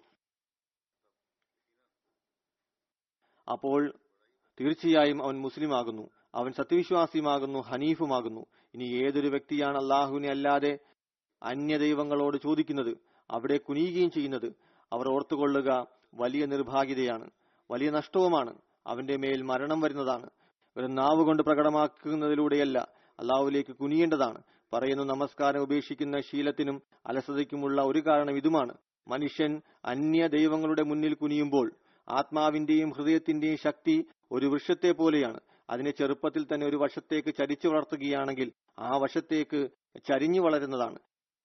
C: അപ്പോൾ തീർച്ചയായും അവൻ മുസ്ലിമാകുന്നു അവൻ സത്യവിശ്വാസിയുമാകുന്നു ഹനീഫുമാകുന്നു ഇനി ഏതൊരു വ്യക്തിയാണ് അള്ളാഹുവിനെ അല്ലാതെ അന്യ ദൈവങ്ങളോട് ചോദിക്കുന്നത് അവിടെ കുനിയുകയും ചെയ്യുന്നത് അവർ ഓർത്തുകൊള്ളുക വലിയ നിർഭാഗ്യതയാണ് വലിയ നഷ്ടവുമാണ് അവന്റെ മേൽ മരണം വരുന്നതാണ് ഒരു നാവ് കൊണ്ട് പ്രകടമാക്കുന്നതിലൂടെയല്ല അള്ളാഹുവിലേക്ക് കുനിയേണ്ടതാണ് പറയുന്നു നമസ്കാരം ഉപേക്ഷിക്കുന്ന ശീലത്തിനും അലസതയ്ക്കുമുള്ള ഒരു കാരണം ഇതുമാണ് മനുഷ്യൻ അന്യ ദൈവങ്ങളുടെ മുന്നിൽ കുനിയുമ്പോൾ ആത്മാവിന്റെയും ഹൃദയത്തിന്റെയും ശക്തി ഒരു വൃക്ഷത്തെ പോലെയാണ് അതിനെ ചെറുപ്പത്തിൽ തന്നെ ഒരു വശത്തേക്ക് ചരിച്ചു വളർത്തുകയാണെങ്കിൽ ആ വശത്തേക്ക് ചരിഞ്ഞു വളരുന്നതാണ്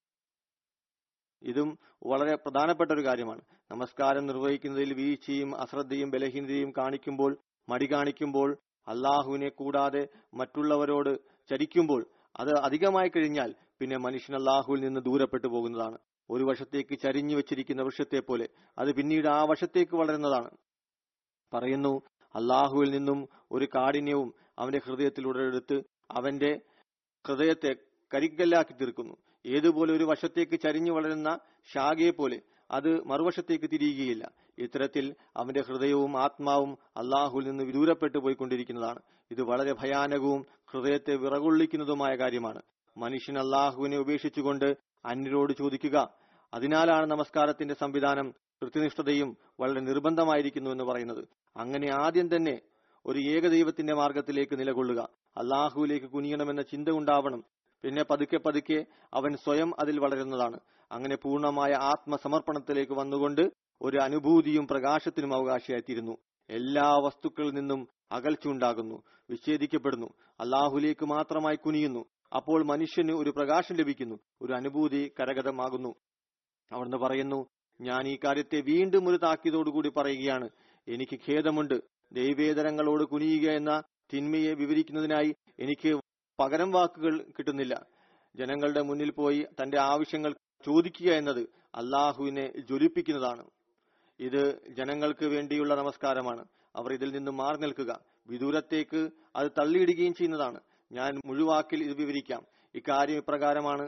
C: ഇതും വളരെ പ്രധാനപ്പെട്ട ഒരു കാര്യമാണ് നമസ്കാരം നിർവഹിക്കുന്നതിൽ വീഴ്ചയും അശ്രദ്ധയും ബലഹീനതയും കാണിക്കുമ്പോൾ മടി കാണിക്കുമ്പോൾ അള്ളാഹുവിനെ കൂടാതെ മറ്റുള്ളവരോട് ചരിക്കുമ്പോൾ അത് അധികമായി കഴിഞ്ഞാൽ പിന്നെ മനുഷ്യൻ അള്ളാഹുവിൽ നിന്ന് ദൂരപ്പെട്ടു പോകുന്നതാണ് ഒരു വശത്തേക്ക് ചരിഞ്ഞു വെച്ചിരിക്കുന്ന വൃക്ഷത്തെ പോലെ അത് പിന്നീട് ആ വശത്തേക്ക് വളരുന്നതാണ് പറയുന്നു അള്ളാഹുവിൽ നിന്നും ഒരു കാഠിന്യവും അവന്റെ ഹൃദയത്തിൽ ഉടലെടുത്ത് അവന്റെ ഹൃദയത്തെ കരിക്കല്ലാക്കി തീർക്കുന്നു ഏതുപോലെ ഒരു വശത്തേക്ക് ചരിഞ്ഞു വളരുന്ന ശാഖയെ പോലെ അത് മറുവശത്തേക്ക് തിരിയുകയില്ല ഇത്തരത്തിൽ അവന്റെ ഹൃദയവും ആത്മാവും അള്ളാഹുവിൽ നിന്ന് വിദൂരപ്പെട്ടു പോയിക്കൊണ്ടിരിക്കുന്നതാണ് ഇത് വളരെ ഭയാനകവും ഹൃദയത്തെ വിറകൊള്ളിക്കുന്നതുമായ കാര്യമാണ് മനുഷ്യൻ അള്ളാഹുവിനെ ഉപേക്ഷിച്ചുകൊണ്ട് അന്യരോട് ചോദിക്കുക അതിനാലാണ് നമസ്കാരത്തിന്റെ സംവിധാനം കൃത്യനിഷ്ഠതയും വളരെ നിർബന്ധമായിരിക്കുന്നു എന്ന് പറയുന്നത് അങ്ങനെ ആദ്യം തന്നെ ഒരു ഏകദൈവത്തിന്റെ മാർഗത്തിലേക്ക് നിലകൊള്ളുക അള്ളാഹുവിലേക്ക് കുനിയണമെന്ന ചിന്ത ഉണ്ടാവണം പിന്നെ പതുക്കെ പതുക്കെ അവൻ സ്വയം അതിൽ വളരുന്നതാണ് അങ്ങനെ പൂർണ്ണമായ ആത്മസമർപ്പണത്തിലേക്ക് വന്നുകൊണ്ട് ഒരു അനുഭൂതിയും പ്രകാശത്തിനും അവകാശിയായിത്തീരുന്നു എല്ലാ വസ്തുക്കളിൽ നിന്നും അകൽച്ച ഉണ്ടാകുന്നു വിച്ഛേദിക്കപ്പെടുന്നു അള്ളാഹുലേക്ക് മാത്രമായി കുനിയുന്നു അപ്പോൾ മനുഷ്യന് ഒരു പ്രകാശം ലഭിക്കുന്നു ഒരു അനുഭൂതി കരഗതമാകുന്നു അവിടുന്ന് പറയുന്നു ഞാൻ ഈ കാര്യത്തെ വീണ്ടും ഒരു താക്കീതോടുകൂടി പറയുകയാണ് എനിക്ക് ഖേദമുണ്ട് ദൈവേതരങ്ങളോട് കുനിയുക എന്ന തിന്മയെ വിവരിക്കുന്നതിനായി എനിക്ക് പകരം വാക്കുകൾ കിട്ടുന്നില്ല ജനങ്ങളുടെ മുന്നിൽ പോയി തന്റെ ആവശ്യങ്ങൾ ചോദിക്കുക എന്നത് അള്ളാഹുവിനെ ജ്വലിപ്പിക്കുന്നതാണ് ഇത് ജനങ്ങൾക്ക് വേണ്ടിയുള്ള നമസ്കാരമാണ് അവർ ഇതിൽ നിന്നും മാറി നിൽക്കുക വിദൂരത്തേക്ക് അത് തള്ളിയിടുകയും ചെയ്യുന്നതാണ് ഞാൻ മുഴുവാക്കിൽ ഇത് വിവരിക്കാം ഇക്കാര്യം ഇപ്രകാരമാണ്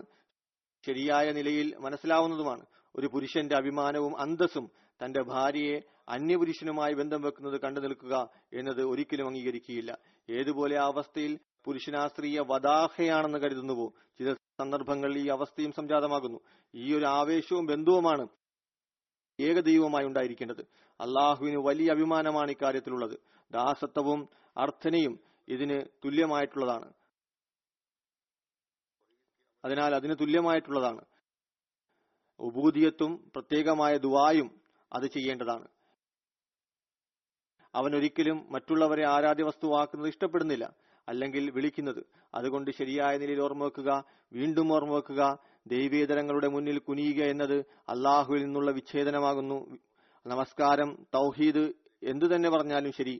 C: ശരിയായ നിലയിൽ മനസ്സിലാവുന്നതുമാണ് ഒരു പുരുഷന്റെ അഭിമാനവും അന്തസ്സും തന്റെ ഭാര്യയെ അന്യപുരുഷനുമായി ബന്ധം വെക്കുന്നത് കണ്ടു നിൽക്കുക എന്നത് ഒരിക്കലും അംഗീകരിക്കുകയില്ല ഏതുപോലെ ആ അവസ്ഥയിൽ പുരുഷനാ സ്ത്രീയെ വദാഹയാണെന്ന് കരുതുന്നുവോ ചില സന്ദർഭങ്ങളിൽ ഈ അവസ്ഥയും സംജാതമാകുന്നു ഈ ഒരു ആവേശവും ബന്ധവുമാണ് ഏകദൈവമായി ഉണ്ടായിരിക്കേണ്ടത് അള്ളാഹുവിന് വലിയ അഭിമാനമാണ് ഇക്കാര്യത്തിലുള്ളത് ദാസത്വവും അർത്ഥനയും ഇതിന് തുല്യമായിട്ടുള്ളതാണ് അതിനാൽ അതിന് തുല്യമായിട്ടുള്ളതാണ് ഉബൂദിയത്തും പ്രത്യേകമായ ദുവായും അത് ചെയ്യേണ്ടതാണ് അവൻ ഒരിക്കലും മറ്റുള്ളവരെ ആരാധ്യ വസ്തുവാക്കുന്നത് ഇഷ്ടപ്പെടുന്നില്ല അല്ലെങ്കിൽ വിളിക്കുന്നത് അതുകൊണ്ട് ശരിയായ നിലയിൽ ഓർമ്മ വെക്കുക വീണ്ടും ഓർമ്മ വെക്കുക ദൈവേതരങ്ങളുടെ മുന്നിൽ കുനിയുക എന്നത് അള്ളാഹുവിൽ നിന്നുള്ള വിച്ഛേദനമാകുന്നു നമസ്കാരം തൗഹീദ് എന്തു തന്നെ പറഞ്ഞാലും ശരി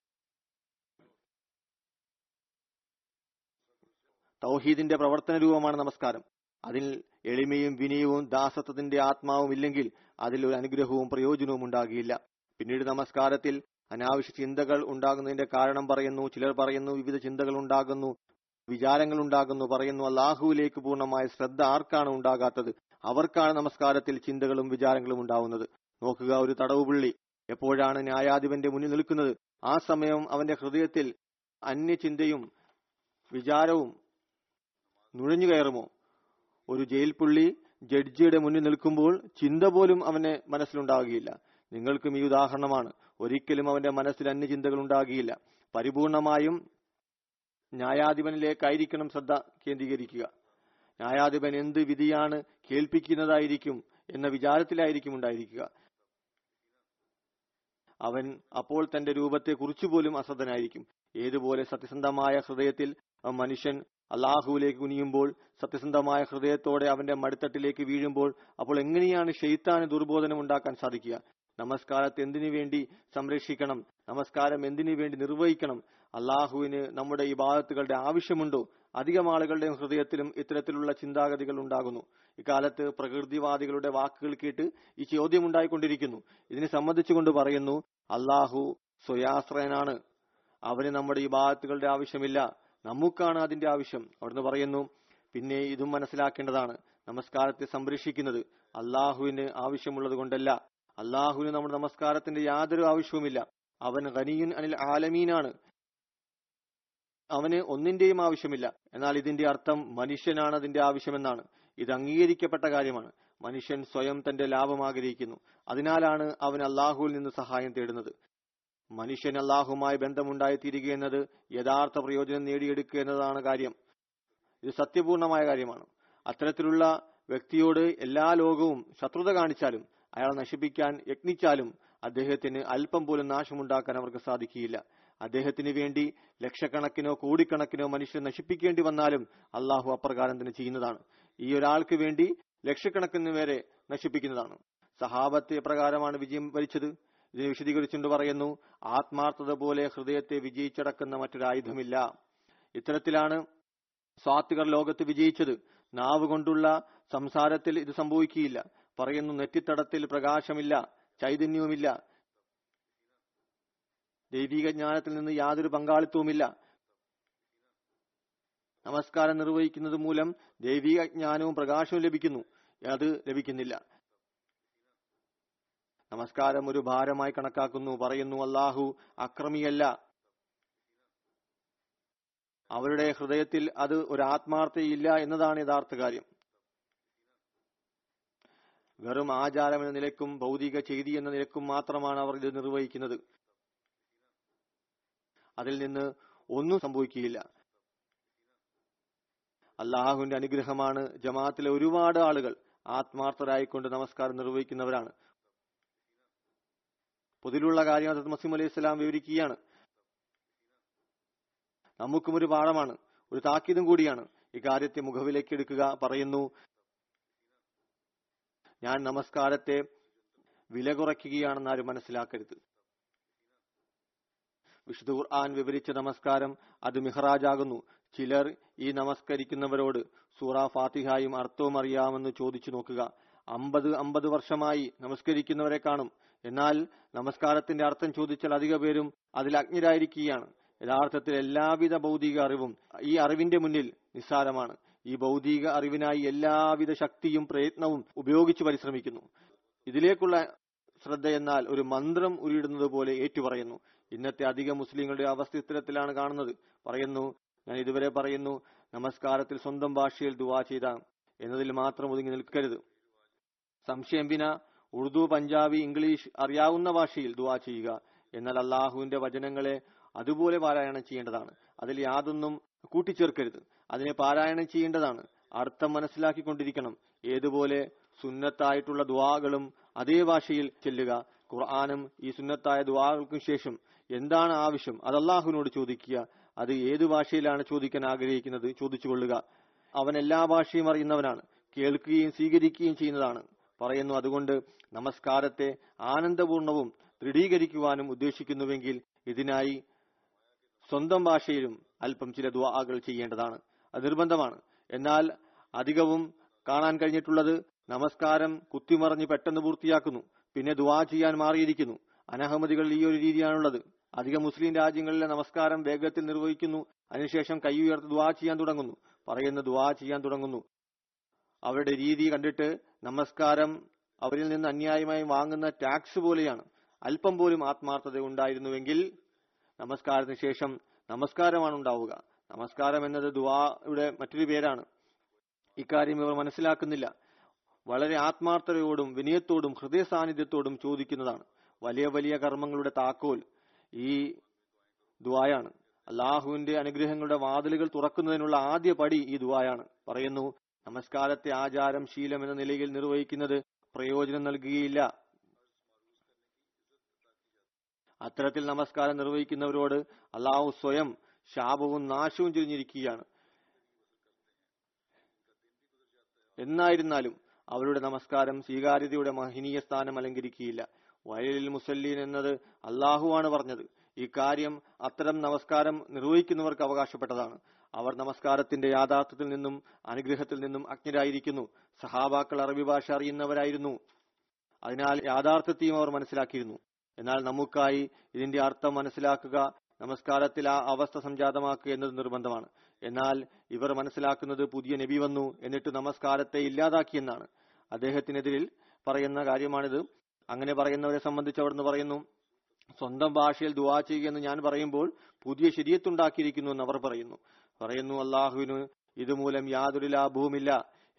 C: തൗഹീദിന്റെ പ്രവർത്തന രൂപമാണ് നമസ്കാരം അതിൽ എളിമയും വിനയവും ദാസത്വത്തിന്റെ ആത്മാവും ഇല്ലെങ്കിൽ അതിൽ ഒരു അനുഗ്രഹവും പ്രയോജനവും ഉണ്ടാകുകയില്ല പിന്നീട് നമസ്കാരത്തിൽ അനാവശ്യ ചിന്തകൾ ഉണ്ടാകുന്നതിന്റെ കാരണം പറയുന്നു ചിലർ പറയുന്നു വിവിധ ചിന്തകൾ ഉണ്ടാകുന്നു വിചാരങ്ങൾ ഉണ്ടാകുന്നു പറയുന്നു അള്ളാഹുവിലേക്ക് പൂർണ്ണമായ ശ്രദ്ധ ആർക്കാണ് ഉണ്ടാകാത്തത് അവർക്കാണ് നമസ്കാരത്തിൽ ചിന്തകളും വിചാരങ്ങളും ഉണ്ടാവുന്നത് നോക്കുക ഒരു തടവുപുള്ളി എപ്പോഴാണ് ന്യായാധിപന്റെ മുന്നിൽ നിൽക്കുന്നത് ആ സമയം അവന്റെ ഹൃദയത്തിൽ അന്യചിന്തയും വിചാരവും നുഴഞ്ഞു കയറുമോ ഒരു ജയിൽ പുള്ളി ജഡ്ജിയുടെ മുന്നിൽ നിൽക്കുമ്പോൾ ചിന്ത പോലും അവന്റെ മനസ്സിലുണ്ടാകുകയില്ല നിങ്ങൾക്കും ഈ ഉദാഹരണമാണ് ഒരിക്കലും അവന്റെ മനസ്സിൽ അന്യചിന്തകൾ ഉണ്ടാകുകയില്ല പരിപൂർണമായും ന്യായാധിപനിലേക്കായിരിക്കണം ശ്രദ്ധ കേന്ദ്രീകരിക്കുക ന്യായാധിപൻ എന്ത് വിധിയാണ് കേൾപ്പിക്കുന്നതായിരിക്കും എന്ന വിചാരത്തിലായിരിക്കും ഉണ്ടായിരിക്കുക അവൻ അപ്പോൾ തന്റെ രൂപത്തെ കുറിച്ചുപോലും അശ്രദ്ധനായിരിക്കും ഏതുപോലെ സത്യസന്ധമായ ഹൃദയത്തിൽ ആ മനുഷ്യൻ അള്ളാഹുവിലേക്ക് കുനിയുമ്പോൾ സത്യസന്ധമായ ഹൃദയത്തോടെ അവന്റെ മടിത്തട്ടിലേക്ക് വീഴുമ്പോൾ അപ്പോൾ എങ്ങനെയാണ് ഷെയ്ത്താന് ദുർബോധനം ഉണ്ടാക്കാൻ സാധിക്കുക നമസ്കാരത്തെ എന്തിനു വേണ്ടി സംരക്ഷിക്കണം നമസ്കാരം എന്തിനു വേണ്ടി നിർവഹിക്കണം അള്ളാഹുവിന് നമ്മുടെ ഈ ബാധത്തുകളുടെ ആവശ്യമുണ്ടോ അധികം ആളുകളുടെയും ഹൃദയത്തിലും ഇത്തരത്തിലുള്ള ചിന്താഗതികൾ ഉണ്ടാകുന്നു ഇക്കാലത്ത് പ്രകൃതിവാദികളുടെ വാക്കുകൾ കേട്ട് ഈ ചോദ്യം ഉണ്ടായിക്കൊണ്ടിരിക്കുന്നു ഇതിനെ സംബന്ധിച്ചുകൊണ്ട് പറയുന്നു അള്ളാഹു സ്വയാശ്രയനാണ് അവന് നമ്മുടെ ഈ ബാധത്തുകളുടെ ആവശ്യമില്ല നമുക്കാണ് അതിന്റെ ആവശ്യം അവിടുന്ന് പറയുന്നു പിന്നെ ഇതും മനസ്സിലാക്കേണ്ടതാണ് നമസ്കാരത്തെ സംരക്ഷിക്കുന്നത് അള്ളാഹുവിന് ആവശ്യമുള്ളത് കൊണ്ടല്ല അള്ളാഹുവിന് നമ്മുടെ നമസ്കാരത്തിന്റെ യാതൊരു ആവശ്യവുമില്ല അവൻ ഖനിയുൻ അനിൽ ആലമീനാണ് അവന് ഒന്നിന്റെയും ആവശ്യമില്ല എന്നാൽ ഇതിന്റെ അർത്ഥം മനുഷ്യനാണ് അതിന്റെ ആവശ്യമെന്നാണ് ഇത് അംഗീകരിക്കപ്പെട്ട കാര്യമാണ് മനുഷ്യൻ സ്വയം തന്റെ ലാഭം ആഗ്രഹിക്കുന്നു അതിനാലാണ് അവൻ അള്ളാഹുവിൽ നിന്ന് സഹായം തേടുന്നത് മനുഷ്യൻ അള്ളാഹുമായി ബന്ധമുണ്ടായി തീരുക എന്നത് യഥാർത്ഥ പ്രയോജനം നേടിയെടുക്കുക എന്നതാണ് കാര്യം ഇത് സത്യപൂർണമായ കാര്യമാണ് അത്തരത്തിലുള്ള വ്യക്തിയോട് എല്ലാ ലോകവും ശത്രുത കാണിച്ചാലും അയാളെ നശിപ്പിക്കാൻ യത്നിച്ചാലും അദ്ദേഹത്തിന് അല്പം പോലും നാശമുണ്ടാക്കാൻ അവർക്ക് സാധിക്കുകയില്ല അദ്ദേഹത്തിന് വേണ്ടി ലക്ഷക്കണക്കിനോ കോടിക്കണക്കിനോ മനുഷ്യരെ നശിപ്പിക്കേണ്ടി വന്നാലും അള്ളാഹു അപ്രകാരം തന്നെ ചെയ്യുന്നതാണ് ഈ ഒരാൾക്ക് വേണ്ടി ലക്ഷക്കണക്കിന് പേരെ നശിപ്പിക്കുന്നതാണ് സഹാബത്തെ പ്രകാരമാണ് വിജയം വരിച്ചത് ഇതിനെ വിശദീകരിച്ചുകൊണ്ട് പറയുന്നു ആത്മാർത്ഥത പോലെ ഹൃദയത്തെ വിജയിച്ചടക്കുന്ന മറ്റൊരായുധമില്ല ഇത്തരത്തിലാണ് സ്വാത്വികർ ലോകത്ത് വിജയിച്ചത് നാവ് കൊണ്ടുള്ള സംസാരത്തിൽ ഇത് സംഭവിക്കുകയില്ല പറയുന്നു നെറ്റിത്തടത്തിൽ പ്രകാശമില്ല ചൈതന്യവുമില്ല ദൈവിക ജ്ഞാനത്തിൽ നിന്ന് യാതൊരു പങ്കാളിത്തവുമില്ല നമസ്കാരം നിർവഹിക്കുന്നത് മൂലം ദൈവിക ജ്ഞാനവും പ്രകാശവും ലഭിക്കുന്നു അത് ലഭിക്കുന്നില്ല നമസ്കാരം ഒരു ഭാരമായി കണക്കാക്കുന്നു പറയുന്നു അള്ളാഹു അക്രമിയല്ല അവരുടെ ഹൃദയത്തിൽ അത് ഒരു ആത്മാർത്ഥയില്ല എന്നതാണ് യഥാർത്ഥ കാര്യം വെറും ആചാരം എന്ന നിലക്കും ഭൗതിക ചെയ്തി എന്ന നിലക്കും മാത്രമാണ് അവർ ഇത് നിർവഹിക്കുന്നത് അതിൽ നിന്ന് ഒന്നും സംഭവിക്കുകയില്ല അള്ളാഹുവിന്റെ അനുഗ്രഹമാണ് ജമാഅത്തിലെ ഒരുപാട് ആളുകൾ ആത്മാർത്ഥരായിക്കൊണ്ട് നമസ്കാരം നിർവഹിക്കുന്നവരാണ് പൊതുവിലുള്ള കാര്യം അത് മസീം അലൈഹി സ്വലാം വിവരിക്കുകയാണ് നമുക്കും ഒരു പാഠമാണ് ഒരു താക്കീതും കൂടിയാണ് ഇക്കാര്യത്തെ മുഖവിലേക്ക് എടുക്കുക പറയുന്നു ഞാൻ നമസ്കാരത്തെ വില കുറയ്ക്കുകയാണെന്ന് ആരും മനസ്സിലാക്കരുത് വിശുദ്ധ ഖുർആൻ വിവരിച്ച നമസ്കാരം അത് മിഹ്റാജാകുന്നു ചിലർ ഈ നമസ്കരിക്കുന്നവരോട് സൂറ ഫാത്തിഹായും അർത്ഥവും അറിയാമെന്ന് ചോദിച്ചു നോക്കുക അമ്പത് അമ്പത് വർഷമായി നമസ്കരിക്കുന്നവരെ കാണും എന്നാൽ നമസ്കാരത്തിന്റെ അർത്ഥം ചോദിച്ചാൽ അധിക പേരും അതിൽ അജ്ഞരായിരിക്കുകയാണ് യഥാർത്ഥത്തിൽ എല്ലാവിധ ഭൗതിക അറിവും ഈ അറിവിന്റെ മുന്നിൽ നിസ്സാരമാണ് ഈ ഭൗതിക അറിവിനായി എല്ലാവിധ ശക്തിയും പ്രയത്നവും ഉപയോഗിച്ച് പരിശ്രമിക്കുന്നു ഇതിലേക്കുള്ള ശ്രദ്ധ എന്നാൽ ഒരു മന്ത്രം ഉരുവിടുന്നത് പോലെ ഏറ്റുപറയുന്നു ഇന്നത്തെ അധിക മുസ്ലിങ്ങളുടെ അവസ്ഥ ഇത്തരത്തിലാണ് കാണുന്നത് പറയുന്നു ഞാൻ ഇതുവരെ പറയുന്നു നമസ്കാരത്തിൽ സ്വന്തം ഭാഷയിൽ ദുവാ ചെയ്ത എന്നതിൽ മാത്രം ഒതുങ്ങി നിൽക്കരുത് സംശയം വിന ഉറുദു പഞ്ചാബി ഇംഗ്ലീഷ് അറിയാവുന്ന ഭാഷയിൽ ദുവാ ചെയ്യുക എന്നാൽ അള്ളാഹുവിന്റെ വചനങ്ങളെ അതുപോലെ പാരായണം ചെയ്യേണ്ടതാണ് അതിൽ യാതൊന്നും കൂട്ടിച്ചേർക്കരുത് അതിനെ പാരായണം ചെയ്യേണ്ടതാണ് അർത്ഥം മനസ്സിലാക്കിക്കൊണ്ടിരിക്കണം ഏതുപോലെ സുന്നത്തായിട്ടുള്ള ദുവാകളും അതേ ഭാഷയിൽ ചെല്ലുക ഖുർആാനും ഈ സുന്നത്തായ ദുവാകൾക്കും ശേഷം എന്താണ് ആവശ്യം അത് അള്ളാഹുവിനോട് ചോദിക്കുക അത് ഏത് ഭാഷയിലാണ് ചോദിക്കാൻ ആഗ്രഹിക്കുന്നത് ചോദിച്ചുകൊള്ളുക അവൻ എല്ലാ ഭാഷയും അറിയുന്നവനാണ് കേൾക്കുകയും സ്വീകരിക്കുകയും ചെയ്യുന്നതാണ് പറയുന്നു അതുകൊണ്ട് നമസ്കാരത്തെ ആനന്ദപൂർണവും ദൃഢീകരിക്കുവാനും ഉദ്ദേശിക്കുന്നുവെങ്കിൽ ഇതിനായി സ്വന്തം ഭാഷയിലും അല്പം ചില ദുആകൾ ചെയ്യേണ്ടതാണ് അത് നിർബന്ധമാണ് എന്നാൽ അധികവും കാണാൻ കഴിഞ്ഞിട്ടുള്ളത് നമസ്കാരം കുത്തിമറിഞ്ഞ് പെട്ടെന്ന് പൂർത്തിയാക്കുന്നു പിന്നെ ദുആ ചെയ്യാൻ മാറിയിരിക്കുന്നു അനഹമ്മദികളിൽ ഈ ഒരു രീതിയാണുള്ളത് അധിക മുസ്ലിം രാജ്യങ്ങളിലെ നമസ്കാരം വേഗത്തിൽ നിർവഹിക്കുന്നു അതിനുശേഷം കൈ ഉയർത്തി ദുആ ചെയ്യാൻ തുടങ്ങുന്നു പറയുന്ന ദുആ ചെയ്യാൻ തുടങ്ങുന്നു അവരുടെ രീതി കണ്ടിട്ട് നമസ്കാരം അവരിൽ നിന്ന് അന്യായമായി വാങ്ങുന്ന ടാക്സ് പോലെയാണ് അല്പം പോലും ആത്മാർത്ഥത ഉണ്ടായിരുന്നുവെങ്കിൽ നമസ്കാരത്തിന് ശേഷം നമസ്കാരമാണ് ഉണ്ടാവുക നമസ്കാരം എന്നത് ദുആയുടെ മറ്റൊരു പേരാണ് ഇക്കാര്യം ഇവർ മനസ്സിലാക്കുന്നില്ല വളരെ ആത്മാർത്ഥതയോടും വിനയത്തോടും ഹൃദയ സാന്നിധ്യത്തോടും ചോദിക്കുന്നതാണ് വലിയ വലിയ കർമ്മങ്ങളുടെ താക്കോൽ ഈ ദുആയാണ് അള്ളാഹുവിന്റെ അനുഗ്രഹങ്ങളുടെ വാതിലുകൾ തുറക്കുന്നതിനുള്ള ആദ്യ പടി ഈ ദുആയാണ് പറയുന്നു നമസ്കാരത്തെ ആചാരം ശീലം എന്ന നിലയിൽ നിർവഹിക്കുന്നത് പ്രയോജനം നൽകുകയില്ല അത്തരത്തിൽ നമസ്കാരം നിർവഹിക്കുന്നവരോട് അള്ളാഹു സ്വയം ശാപവും നാശവും ചൊരിഞ്ഞിരിക്കുകയാണ് എന്നായിരുന്നാലും അവരുടെ നമസ്കാരം സ്വീകാര്യതയുടെ മഹനീയ സ്ഥാനം അലങ്കരിക്കുകയില്ല വയലിൽ മുസല്ലീൻ എന്നത് അള്ളാഹുവാണ് പറഞ്ഞത് ഈ കാര്യം അത്തരം നമസ്കാരം നിർവഹിക്കുന്നവർക്ക് അവകാശപ്പെട്ടതാണ് അവർ നമസ്കാരത്തിന്റെ യാഥാർത്ഥ്യത്തിൽ നിന്നും അനുഗ്രഹത്തിൽ നിന്നും അജ്ഞരായിരിക്കുന്നു സഹാബാക്കൾ അറബി ഭാഷ അറിയുന്നവരായിരുന്നു അതിനാൽ യാഥാർത്ഥ്യത്തെയും അവർ മനസ്സിലാക്കിയിരുന്നു എന്നാൽ നമുക്കായി ഇതിന്റെ അർത്ഥം മനസ്സിലാക്കുക നമസ്കാരത്തിൽ ആ അവസ്ഥ സംജാതമാക്കുക എന്നത് നിർബന്ധമാണ് എന്നാൽ ഇവർ മനസ്സിലാക്കുന്നത് പുതിയ നബി വന്നു എന്നിട്ട് നമസ്കാരത്തെ ഇല്ലാതാക്കിയെന്നാണ് അദ്ദേഹത്തിനെതിരിൽ പറയുന്ന കാര്യമാണിത് അങ്ങനെ പറയുന്നവരെ സംബന്ധിച്ച് അവിടുന്ന് പറയുന്നു സ്വന്തം ഭാഷയിൽ ദുവാ ചെയ്യുക എന്ന് ഞാൻ പറയുമ്പോൾ പുതിയ ശരീരത്തുണ്ടാക്കിയിരിക്കുന്നു എന്ന് അവർ പറയുന്നു പറയുന്നു അള്ളാഹുവിന് ഇതുമൂലം യാതൊരു ലാഭവുമില്ല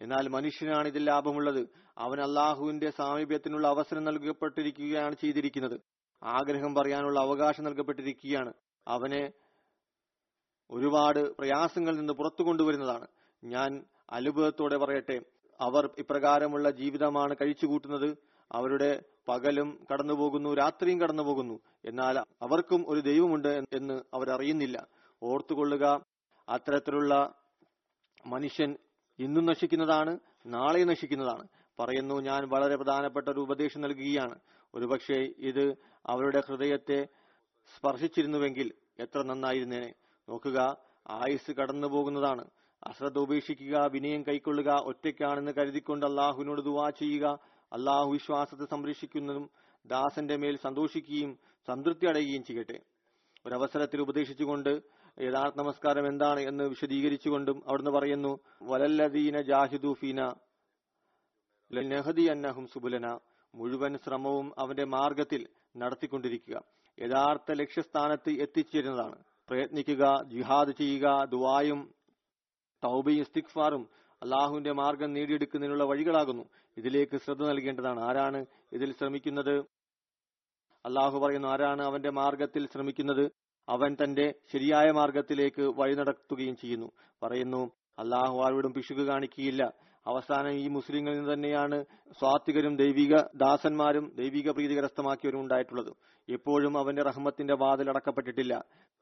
C: എന്നാൽ മനുഷ്യനാണ് ഇതിൽ ലാഭമുള്ളത് അവൻ അള്ളാഹുവിന്റെ സാമീപ്യത്തിനുള്ള അവസരം നൽകപ്പെട്ടിരിക്കുകയാണ് ചെയ്തിരിക്കുന്നത് ആഗ്രഹം പറയാനുള്ള അവകാശം നൽകപ്പെട്ടിരിക്കുകയാണ് അവനെ ഒരുപാട് പ്രയാസങ്ങളിൽ നിന്ന് പുറത്തു കൊണ്ടുവരുന്നതാണ് ഞാൻ അനുഭവത്തോടെ പറയട്ടെ അവർ ഇപ്രകാരമുള്ള ജീവിതമാണ് കഴിച്ചുകൂട്ടുന്നത് അവരുടെ പകലും കടന്നുപോകുന്നു രാത്രിയും കടന്നുപോകുന്നു എന്നാൽ അവർക്കും ഒരു ദൈവമുണ്ട് എന്ന് അവരറിയുന്നില്ല ഓർത്തുകൊള്ളുക അത്തരത്തിലുള്ള മനുഷ്യൻ ഇന്നും നശിക്കുന്നതാണ് നാളെ നശിക്കുന്നതാണ് പറയുന്നു ഞാൻ വളരെ പ്രധാനപ്പെട്ട ഒരു ഉപദേശം നൽകുകയാണ് ഒരുപക്ഷെ ഇത് അവരുടെ ഹൃദയത്തെ സ്പർശിച്ചിരുന്നുവെങ്കിൽ എത്ര നന്നായിരുന്നേനെ നോക്കുക ആയുസ് കടന്നു പോകുന്നതാണ് അശ്രദ്ധ ഉപേക്ഷിക്കുക വിനയം കൈക്കൊള്ളുക ഒറ്റയ്ക്കാണെന്ന് കരുതിക്കൊണ്ട് അള്ളാഹുവിനോട് ദുവാ ചെയ്യുക അള്ളാഹു വിശ്വാസത്തെ സംരക്ഷിക്കുന്നതും ദാസന്റെ മേൽ സന്തോഷിക്കുകയും സംതൃപ്തി അടയുകയും ചെയ്യട്ടെ ഒരവസരത്തിൽ ഉപദേശിച്ചുകൊണ്ട് യഥാർത്ഥ നമസ്കാരം എന്താണ് എന്ന് വിശദീകരിച്ചുകൊണ്ടും അവിടുന്ന് പറയുന്നു വലല്ലദീന ജാഹിദുഫീന ലനഹദി അന്നഹും സുബുലന മുഴുവൻ ശ്രമവും അവന്റെ മാർഗത്തിൽ നടത്തിക്കൊണ്ടിരിക്കുക യഥാർത്ഥ ലക്ഷ്യസ്ഥാനത്ത് എത്തിച്ചേരുന്നതാണ് പ്രയത്നിക്കുക ജിഹാദ് ചെയ്യുക ദുവായും തൗബയും ഇസ്തിഗ്ഫാറും അള്ളാഹുവിന്റെ മാർഗം നേടിയെടുക്കുന്നതിനുള്ള വഴികളാകുന്നു ഇതിലേക്ക് ശ്രദ്ധ നൽകേണ്ടതാണ് ആരാണ് ഇതിൽ ശ്രമിക്കുന്നത് അള്ളാഹു പറയുന്നു ആരാണ് അവന്റെ മാർഗത്തിൽ ശ്രമിക്കുന്നത് അവൻ തന്റെ ശരിയായ മാർഗത്തിലേക്ക് വഴി നടത്തുകയും ചെയ്യുന്നു പറയുന്നു അള്ളാഹു ആരോടും പിശുക്ക് കാണിക്കുകയില്ല അവസാനം ഈ മുസ്ലിങ്ങളിൽ നിന്ന് തന്നെയാണ് സ്വാത്വികരും ദൈവിക ദാസന്മാരും ദൈവിക പ്രീതി കരസ്ഥമാക്കിയവരും ഉണ്ടായിട്ടുള്ളത് എപ്പോഴും അവന്റെ റഹ്മത്തിന്റെ വാതിൽ അടക്കപ്പെട്ടിട്ടില്ല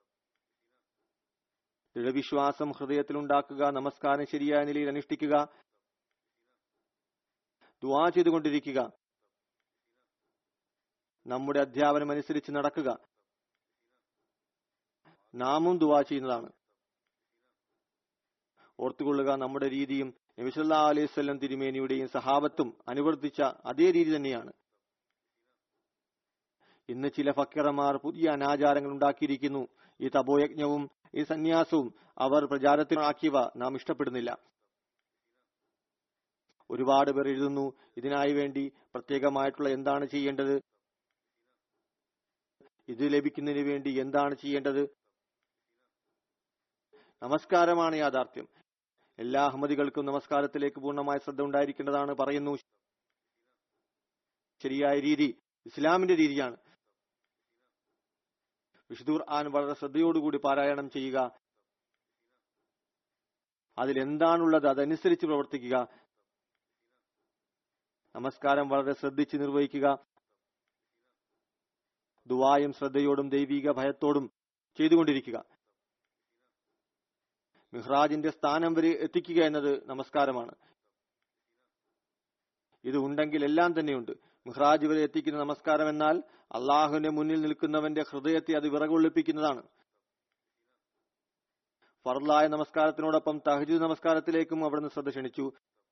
C: ദൃഢവിശ്വാസം ഹൃദയത്തിലുണ്ടാക്കുക നമസ്കാരം ശരിയായ നിലയിൽ അനുഷ്ഠിക്കുക ദുവാ ചെയ്തുകൊണ്ടിരിക്കുക നമ്മുടെ അധ്യാപനം അനുസരിച്ച് നടക്കുക നാമും ദുവാ ചെയ്യുന്നതാണ് ഓർത്തുകൊള്ളുക നമ്മുടെ രീതിയും നബിസല്ലാ അലൈഹി സ്വല്ലം തിരുമേനിയുടെയും സഹാബത്തും അനുവർത്തിച്ച അതേ രീതി തന്നെയാണ് ഇന്ന് ചില ഫക്കീറമാർ പുതിയ അനാചാരങ്ങൾ ഉണ്ടാക്കിയിരിക്കുന്നു ഈ തപോയജ്ഞവും ഈ സന്യാസവും അവർ പ്രചാരത്തിനാക്കിയവ നാം ഇഷ്ടപ്പെടുന്നില്ല ഒരുപാട് പേർ എഴുതുന്നു ഇതിനായി വേണ്ടി പ്രത്യേകമായിട്ടുള്ള എന്താണ് ചെയ്യേണ്ടത് ഇത് ലഭിക്കുന്നതിന് വേണ്ടി എന്താണ് ചെയ്യേണ്ടത് നമസ്കാരമാണ് യാഥാർത്ഥ്യം എല്ലാ അഹമ്മദികൾക്കും നമസ്കാരത്തിലേക്ക് പൂർണ്ണമായ ശ്രദ്ധ ഉണ്ടായിരിക്കേണ്ടതാണ് പറയുന്നു ശരിയായ രീതി ഇസ്ലാമിന്റെ രീതിയാണ് വിശുദ്ധൂർ ആൻ വളരെ ശ്രദ്ധയോടുകൂടി പാരായണം ചെയ്യുക അതിൽ എന്താണുള്ളത് അതനുസരിച്ച് പ്രവർത്തിക്കുക നമസ്കാരം വളരെ ശ്രദ്ധിച്ച് നിർവഹിക്കുക ദുവായും ശ്രദ്ധയോടും ദൈവിക ഭയത്തോടും ചെയ്തുകൊണ്ടിരിക്കുക മിഹ്റാജിന്റെ സ്ഥാനം വരെ എത്തിക്കുക എന്നത് നമസ്കാരമാണ് ഇത് ഉണ്ടെങ്കിൽ എല്ലാം തന്നെയുണ്ട് മിഹ്റാജ് വരെ എത്തിക്കുന്ന നമസ്കാരം എന്നാൽ അള്ളാഹുവിന്റെ മുന്നിൽ നിൽക്കുന്നവന്റെ ഹൃദയത്തെ അത് വിറകൊള്ളിപ്പിക്കുന്നതാണ് ഫർലായ നമസ്കാരത്തിനോടൊപ്പം തഹജീദ് നമസ്കാരത്തിലേക്കും അവിടുന്ന് ശ്രദ്ധ ക്ഷണിച്ചു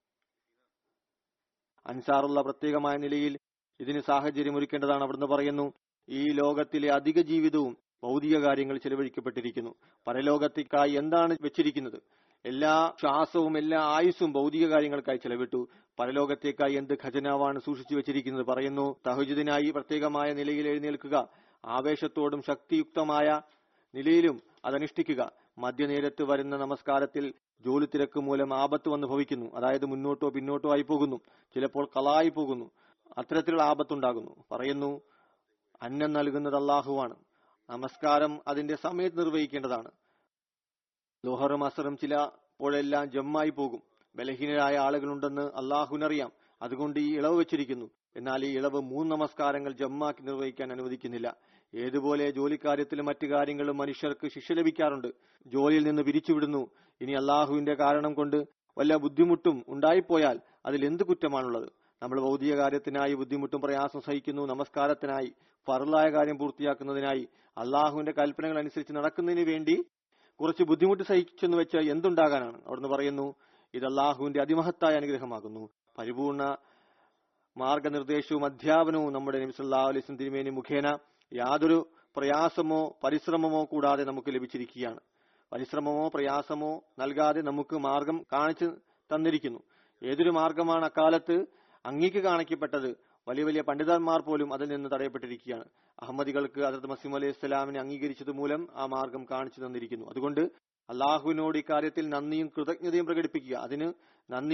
C: അൻസാറുള്ള പ്രത്യേകമായ നിലയിൽ ഇതിന് സാഹചര്യം ഒരുക്കേണ്ടതാണ് അവിടുന്ന് പറയുന്നു ഈ ലോകത്തിലെ അധിക ജീവിതവും ഭൗതിക കാര്യങ്ങൾ ചെലവഴിക്കപ്പെട്ടിരിക്കുന്നു പരലോകത്തേക്കായി എന്താണ് വെച്ചിരിക്കുന്നത് എല്ലാ ശ്വാസവും എല്ലാ ആയുസ്സും ഭൗതിക കാര്യങ്ങൾക്കായി ചെലവിട്ടു പരലോകത്തേക്കായി എന്ത് ഖജനാവാണ് സൂക്ഷിച്ചു വെച്ചിരിക്കുന്നത് പറയുന്നു തഹജുദിനായി പ്രത്യേകമായ നിലയിൽ എഴുന്നേൽക്കുക ആവേശത്തോടും ശക്തിയുക്തമായ നിലയിലും അതനുഷ്ഠിക്കുക മധ്യനേരത്ത് വരുന്ന നമസ്കാരത്തിൽ ജോലി തിരക്ക് മൂലം ആപത്ത് വന്ന് ഭവിക്കുന്നു അതായത് മുന്നോട്ടോ പിന്നോട്ടോ ആയി പോകുന്നു ചിലപ്പോൾ കളായി പോകുന്നു അത്തരത്തിലുള്ള ആപത്തുണ്ടാകുന്നു പറയുന്നു അന്നം നൽകുന്നത് അള്ളാഹുവാണ് നമസ്കാരം അതിന്റെ സമയത്ത് നിർവഹിക്കേണ്ടതാണ് ലോഹറും അസറും ചിലപ്പോഴെല്ലാം ജമ്മായി പോകും ബലഹീനരായ ആളുകളുണ്ടെന്ന് അള്ളാഹുവിനറിയാം അതുകൊണ്ട് ഈ ഇളവ് വെച്ചിരിക്കുന്നു എന്നാൽ ഈ ഇളവ് മൂന്ന് നമസ്കാരങ്ങൾ ജമ്മാക്കി നിർവഹിക്കാൻ അനുവദിക്കുന്നില്ല ഏതുപോലെ ജോലിക്കാര്യത്തിലും മറ്റു കാര്യങ്ങളും മനുഷ്യർക്ക് ശിക്ഷ ലഭിക്കാറുണ്ട് ജോലിയിൽ നിന്ന് പിരിച്ചുവിടുന്നു ഇനി അള്ളാഹുവിന്റെ കാരണം കൊണ്ട് വല്ല ബുദ്ധിമുട്ടും ഉണ്ടായിപ്പോയാൽ അതിൽ എന്ത് കുറ്റമാണുള്ളത് നമ്മൾ ഭൗതിക കാര്യത്തിനായി ബുദ്ധിമുട്ടും പ്രയാസം സഹിക്കുന്നു നമസ്കാരത്തിനായി ഫറലായ കാര്യം പൂർത്തിയാക്കുന്നതിനായി അള്ളാഹുവിന്റെ കൽപ്പനകൾ അനുസരിച്ച് നടക്കുന്നതിന് വേണ്ടി കുറച്ച് ബുദ്ധിമുട്ട് സഹിച്ചെന്ന് വെച്ച് എന്തുണ്ടാകാനാണ് അവിടുന്ന് പറയുന്നു ഇത് അള്ളാഹുവിന്റെ അതിമഹത്തായ അനുഗ്രഹമാകുന്നു പരിപൂർണ മാർഗനിർദ്ദേശവും അധ്യാപനവും നമ്മുടെ നബി സല്ലല്ലാഹു അലൈഹി വസല്ലം തിരുമേനി മുഖേന യാതൊരു പ്രയാസമോ പരിശ്രമമോ കൂടാതെ നമുക്ക് ലഭിച്ചിരിക്കുകയാണ് പരിശ്രമമോ പ്രയാസമോ നൽകാതെ നമുക്ക് മാർഗം കാണിച്ചു തന്നിരിക്കുന്നു ഏതൊരു മാർഗമാണ് അക്കാലത്ത് അങ്ങിക്ക് കാണിക്കപ്പെട്ടത് വലിയ വലിയ പണ്ഡിതന്മാർ പോലും അതിൽ നിന്ന് തടയപ്പെട്ടിരിക്കുകയാണ് അഹമ്മദികൾക്ക് അതത് മസീം അലൈഹി സ്വലാമിനെ അംഗീകരിച്ചത് മൂലം ആ മാർഗം കാണിച്ചു തന്നിരിക്കുന്നു അതുകൊണ്ട് അള്ളാഹുവിനോട് ഇക്കാര്യത്തിൽ നന്ദിയും കൃതജ്ഞതയും പ്രകടിപ്പിക്കുക അതിന് നന്ദി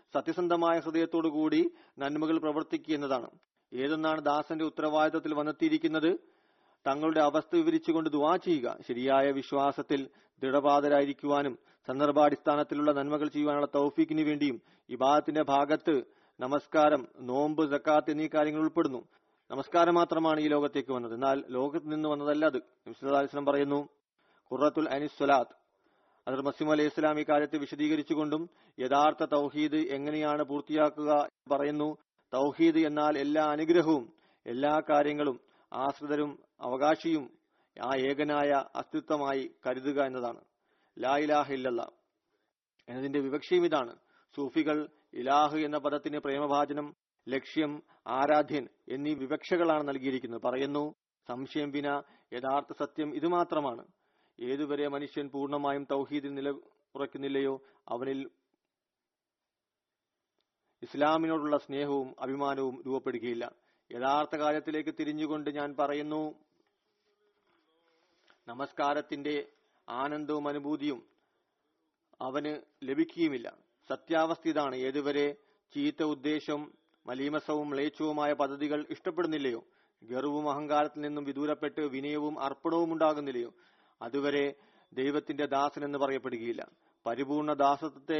C: സത്യസന്ധമായ ഹൃദയത്തോടുകൂടി നന്മകൾ പ്രവർത്തിക്കുക എന്നതാണ് ഏതൊന്നാണ് ദാസന്റെ ഉത്തരവാദിത്തത്തിൽ വന്നെത്തിയിരിക്കുന്നത് തങ്ങളുടെ അവസ്ഥ വിവരിച്ചുകൊണ്ട് ദുവാ ചെയ്യുക ശരിയായ വിശ്വാസത്തിൽ ദൃഢപാതരായിരിക്കുവാനും സന്ദർഭാടിസ്ഥാനത്തിലുള്ള നന്മകൾ ചെയ്യുവാനുള്ള തൗഫീക്കിന് വേണ്ടിയും ഇബാദത്തിന്റെ ഭാഗത്ത് നമസ്കാരം നോമ്പ് സക്കാത്ത് എന്നീ കാര്യങ്ങൾ ഉൾപ്പെടുന്നു നമസ്കാരം മാത്രമാണ് ഈ ലോകത്തേക്ക് വന്നത് എന്നാൽ ലോകത്ത് നിന്ന് വന്നതല്ല അത് നബിസ്വലാസ്ലം പറയുന്നു ഖുറത്തുൽ അനിസ്വലാത്ത് അതർ മസീം അലൈഹി ഇസ്ലാം ഈ കാര്യത്തെ വിശദീകരിച്ചുകൊണ്ടും യഥാർത്ഥ തൗഹീദ് എങ്ങനെയാണ് പൂർത്തിയാക്കുക എന്ന് പറയുന്നു തൗഹീദ് എന്നാൽ എല്ലാ അനുഗ്രഹവും എല്ലാ കാര്യങ്ങളും ആശ്രിതരും അവകാശിയും ആ ഏകനായ അസ്തിത്വമായി കരുതുക എന്നതാണ് ലാ ഇലാഹ ഇല്ലല്ല എന്നതിന്റെ വിവക്ഷയും ഇതാണ് സൂഫികൾ ഇലാഹ് എന്ന പദത്തിന് പ്രേമഭാചനം ലക്ഷ്യം ആരാധ്യൻ എന്നീ വിവക്ഷകളാണ് നൽകിയിരിക്കുന്നത് പറയുന്നു സംശയം വിന യഥാർത്ഥ സത്യം ഇത് മാത്രമാണ് ഏതുവരെ മനുഷ്യൻ പൂർണ്ണമായും തൗഹീദിൽ നില ഉറക്കുന്നില്ലയോ അവനിൽ ഇസ്ലാമിനോടുള്ള സ്നേഹവും അഭിമാനവും രൂപപ്പെടുകയില്ല യഥാർത്ഥ കാര്യത്തിലേക്ക് തിരിഞ്ഞുകൊണ്ട് ഞാൻ പറയുന്നു നമസ്കാരത്തിന്റെ ആനന്ദവും അനുഭൂതിയും അവന് ലഭിക്കുകയുമില്ല സത്യാവസ്ഥ ഇതാണ് ഏതുവരെ ചീത്ത ഉദ്ദേശം മലീമസവും മ്ലേച്ഛവുമായ പദ്ധതികൾ ഇഷ്ടപ്പെടുന്നില്ലയോ ഗർവും അഹങ്കാരത്തിൽ നിന്നും വിദൂരപ്പെട്ട് വിനയവും അർപ്പണവും ഉണ്ടാകുന്നില്ലയോ അതുവരെ ദൈവത്തിന്റെ ദാസൻ എന്ന് പറയപ്പെടുകയില്ല പരിപൂർണ ദാസത്വത്തെ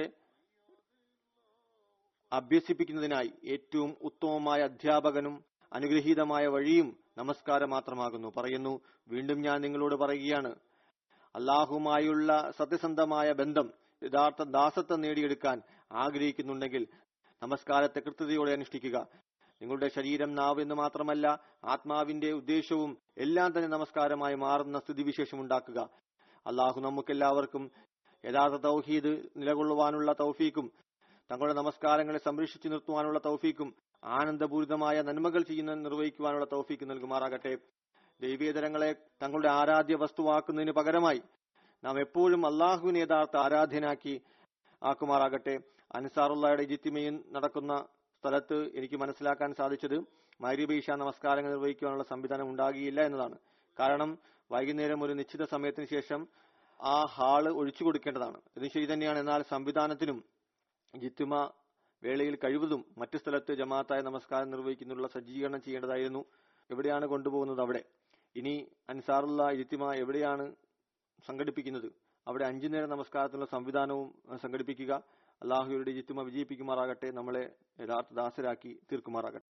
C: അഭ്യസിപ്പിക്കുന്നതിനായി ഏറ്റവും ഉത്തമമായ അധ്യാപകനും അനുഗ്രഹീതമായ വഴിയും നമസ്കാരം മാത്രമാകുന്നു പറയുന്നു വീണ്ടും ഞാൻ നിങ്ങളോട് പറയുകയാണ് അള്ളാഹുമായുള്ള സത്യസന്ധമായ ബന്ധം യഥാർത്ഥ ദാസത്വം നേടിയെടുക്കാൻ ആഗ്രഹിക്കുന്നുണ്ടെങ്കിൽ നമസ്കാരത്തെ കൃത്യതയോടെ അനുഷ്ഠിക്കുക നിങ്ങളുടെ ശരീരം നാവ് എന്ന് മാത്രമല്ല ആത്മാവിന്റെ ഉദ്ദേശവും എല്ലാം തന്നെ നമസ്കാരമായി മാറുന്ന സ്ഥിതിവിശേഷം ഉണ്ടാക്കുക അള്ളാഹു നമുക്കെല്ലാവർക്കും യഥാർത്ഥ തൗഹീദ് നിലകൊള്ളുവാനുള്ള തൗഫീക്കും തങ്ങളുടെ നമസ്കാരങ്ങളെ സംരക്ഷിച്ചു നിർത്തുവാനുള്ള തൗഫീക്കും ആനന്ദപൂരിതമായ നന്മകൾ ചെയ്യുന്ന നിർവഹിക്കുവാനുള്ള തൗഫീക്ക് നൽകുമാറാകട്ടെ ദൈവീയതരങ്ങളെ തങ്ങളുടെ ആരാധ്യ വസ്തുവാക്കുന്നതിന് പകരമായി നാം എപ്പോഴും അള്ളാഹുവിനെ യഥാർത്ഥ ആരാധ്യനാക്കി ആക്കുമാറാകട്ടെ അൻസാറുള്ളയുടെ ജിത്തിമയും നടക്കുന്ന സ്ഥലത്ത് എനിക്ക് മനസ്സിലാക്കാൻ സാധിച്ചത് മൈരിബീഷ നമസ്കാരങ്ങൾ നിർവഹിക്കുവാനുള്ള സംവിധാനം ഉണ്ടാകിയില്ല എന്നതാണ് കാരണം വൈകുന്നേരം ഒരു നിശ്ചിത സമയത്തിന് ശേഷം ആ ഹാള് ഒഴിച്ചു കൊടുക്കേണ്ടതാണ് ഇത് ശരി തന്നെയാണ് എന്നാൽ സംവിധാനത്തിനും ജിത്തുമ വേളയിൽ കഴിവതും മറ്റു സ്ഥലത്ത് ജമാഅത്തായ നമസ്കാരം നിർവഹിക്കുന്നതിനുള്ള സജ്ജീകരണം ചെയ്യേണ്ടതായിരുന്നു എവിടെയാണ് കൊണ്ടുപോകുന്നത് അവിടെ ഇനി അൻസാറുള്ള ഇജിത്തിമ എവിടെയാണ് സംഘടിപ്പിക്കുന്നത് അവിടെ അഞ്ചു നേരം നമസ്കാരത്തിനുള്ള സംവിധാനവും അഹ് സംഘടിപ്പിക്കുക അള്ളാഹുയുടെ ജിത്തുമ വിജയിപ്പിക്കുമാറാകട്ടെ നമ്മളെ യഥാർത്ഥ ദാസരാക്കി തീർക്കുമാറാകട്ടെ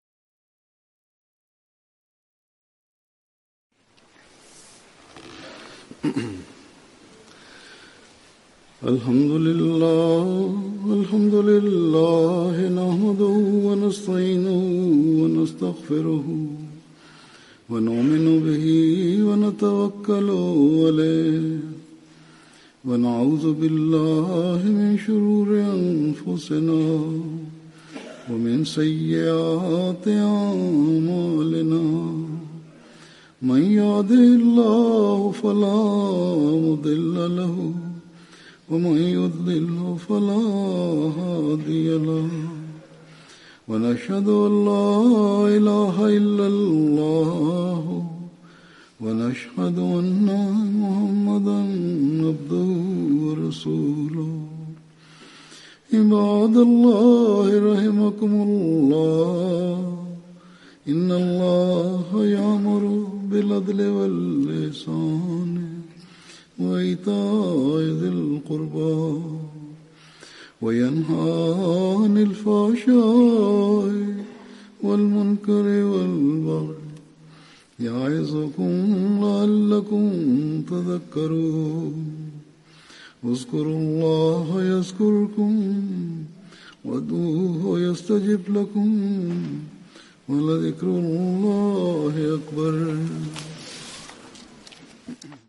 A: الحمد لله الحمد لله نحمده ونستعينه ونستغفره ونؤمن به ونتوكل عليه ونعوذ بالله من شرور أنفسنا ومن سيئات أعمالنا من يهده الله فلا مضل له ومن يضلل فلا هادي له ونشهد أن لا إله إلا الله ونشهد أن محمدا عبده ورسوله عباد الله رحمكم الله إن الله يأمر بالعدل واللسان وإيتاء ذي القربى وينهى عن الفحشاء والمنكر والبغي يعظكم لعلكم تذكرون اذكروا الله يذكركم وادعوه يستجب لكم ولذكر الله أكبر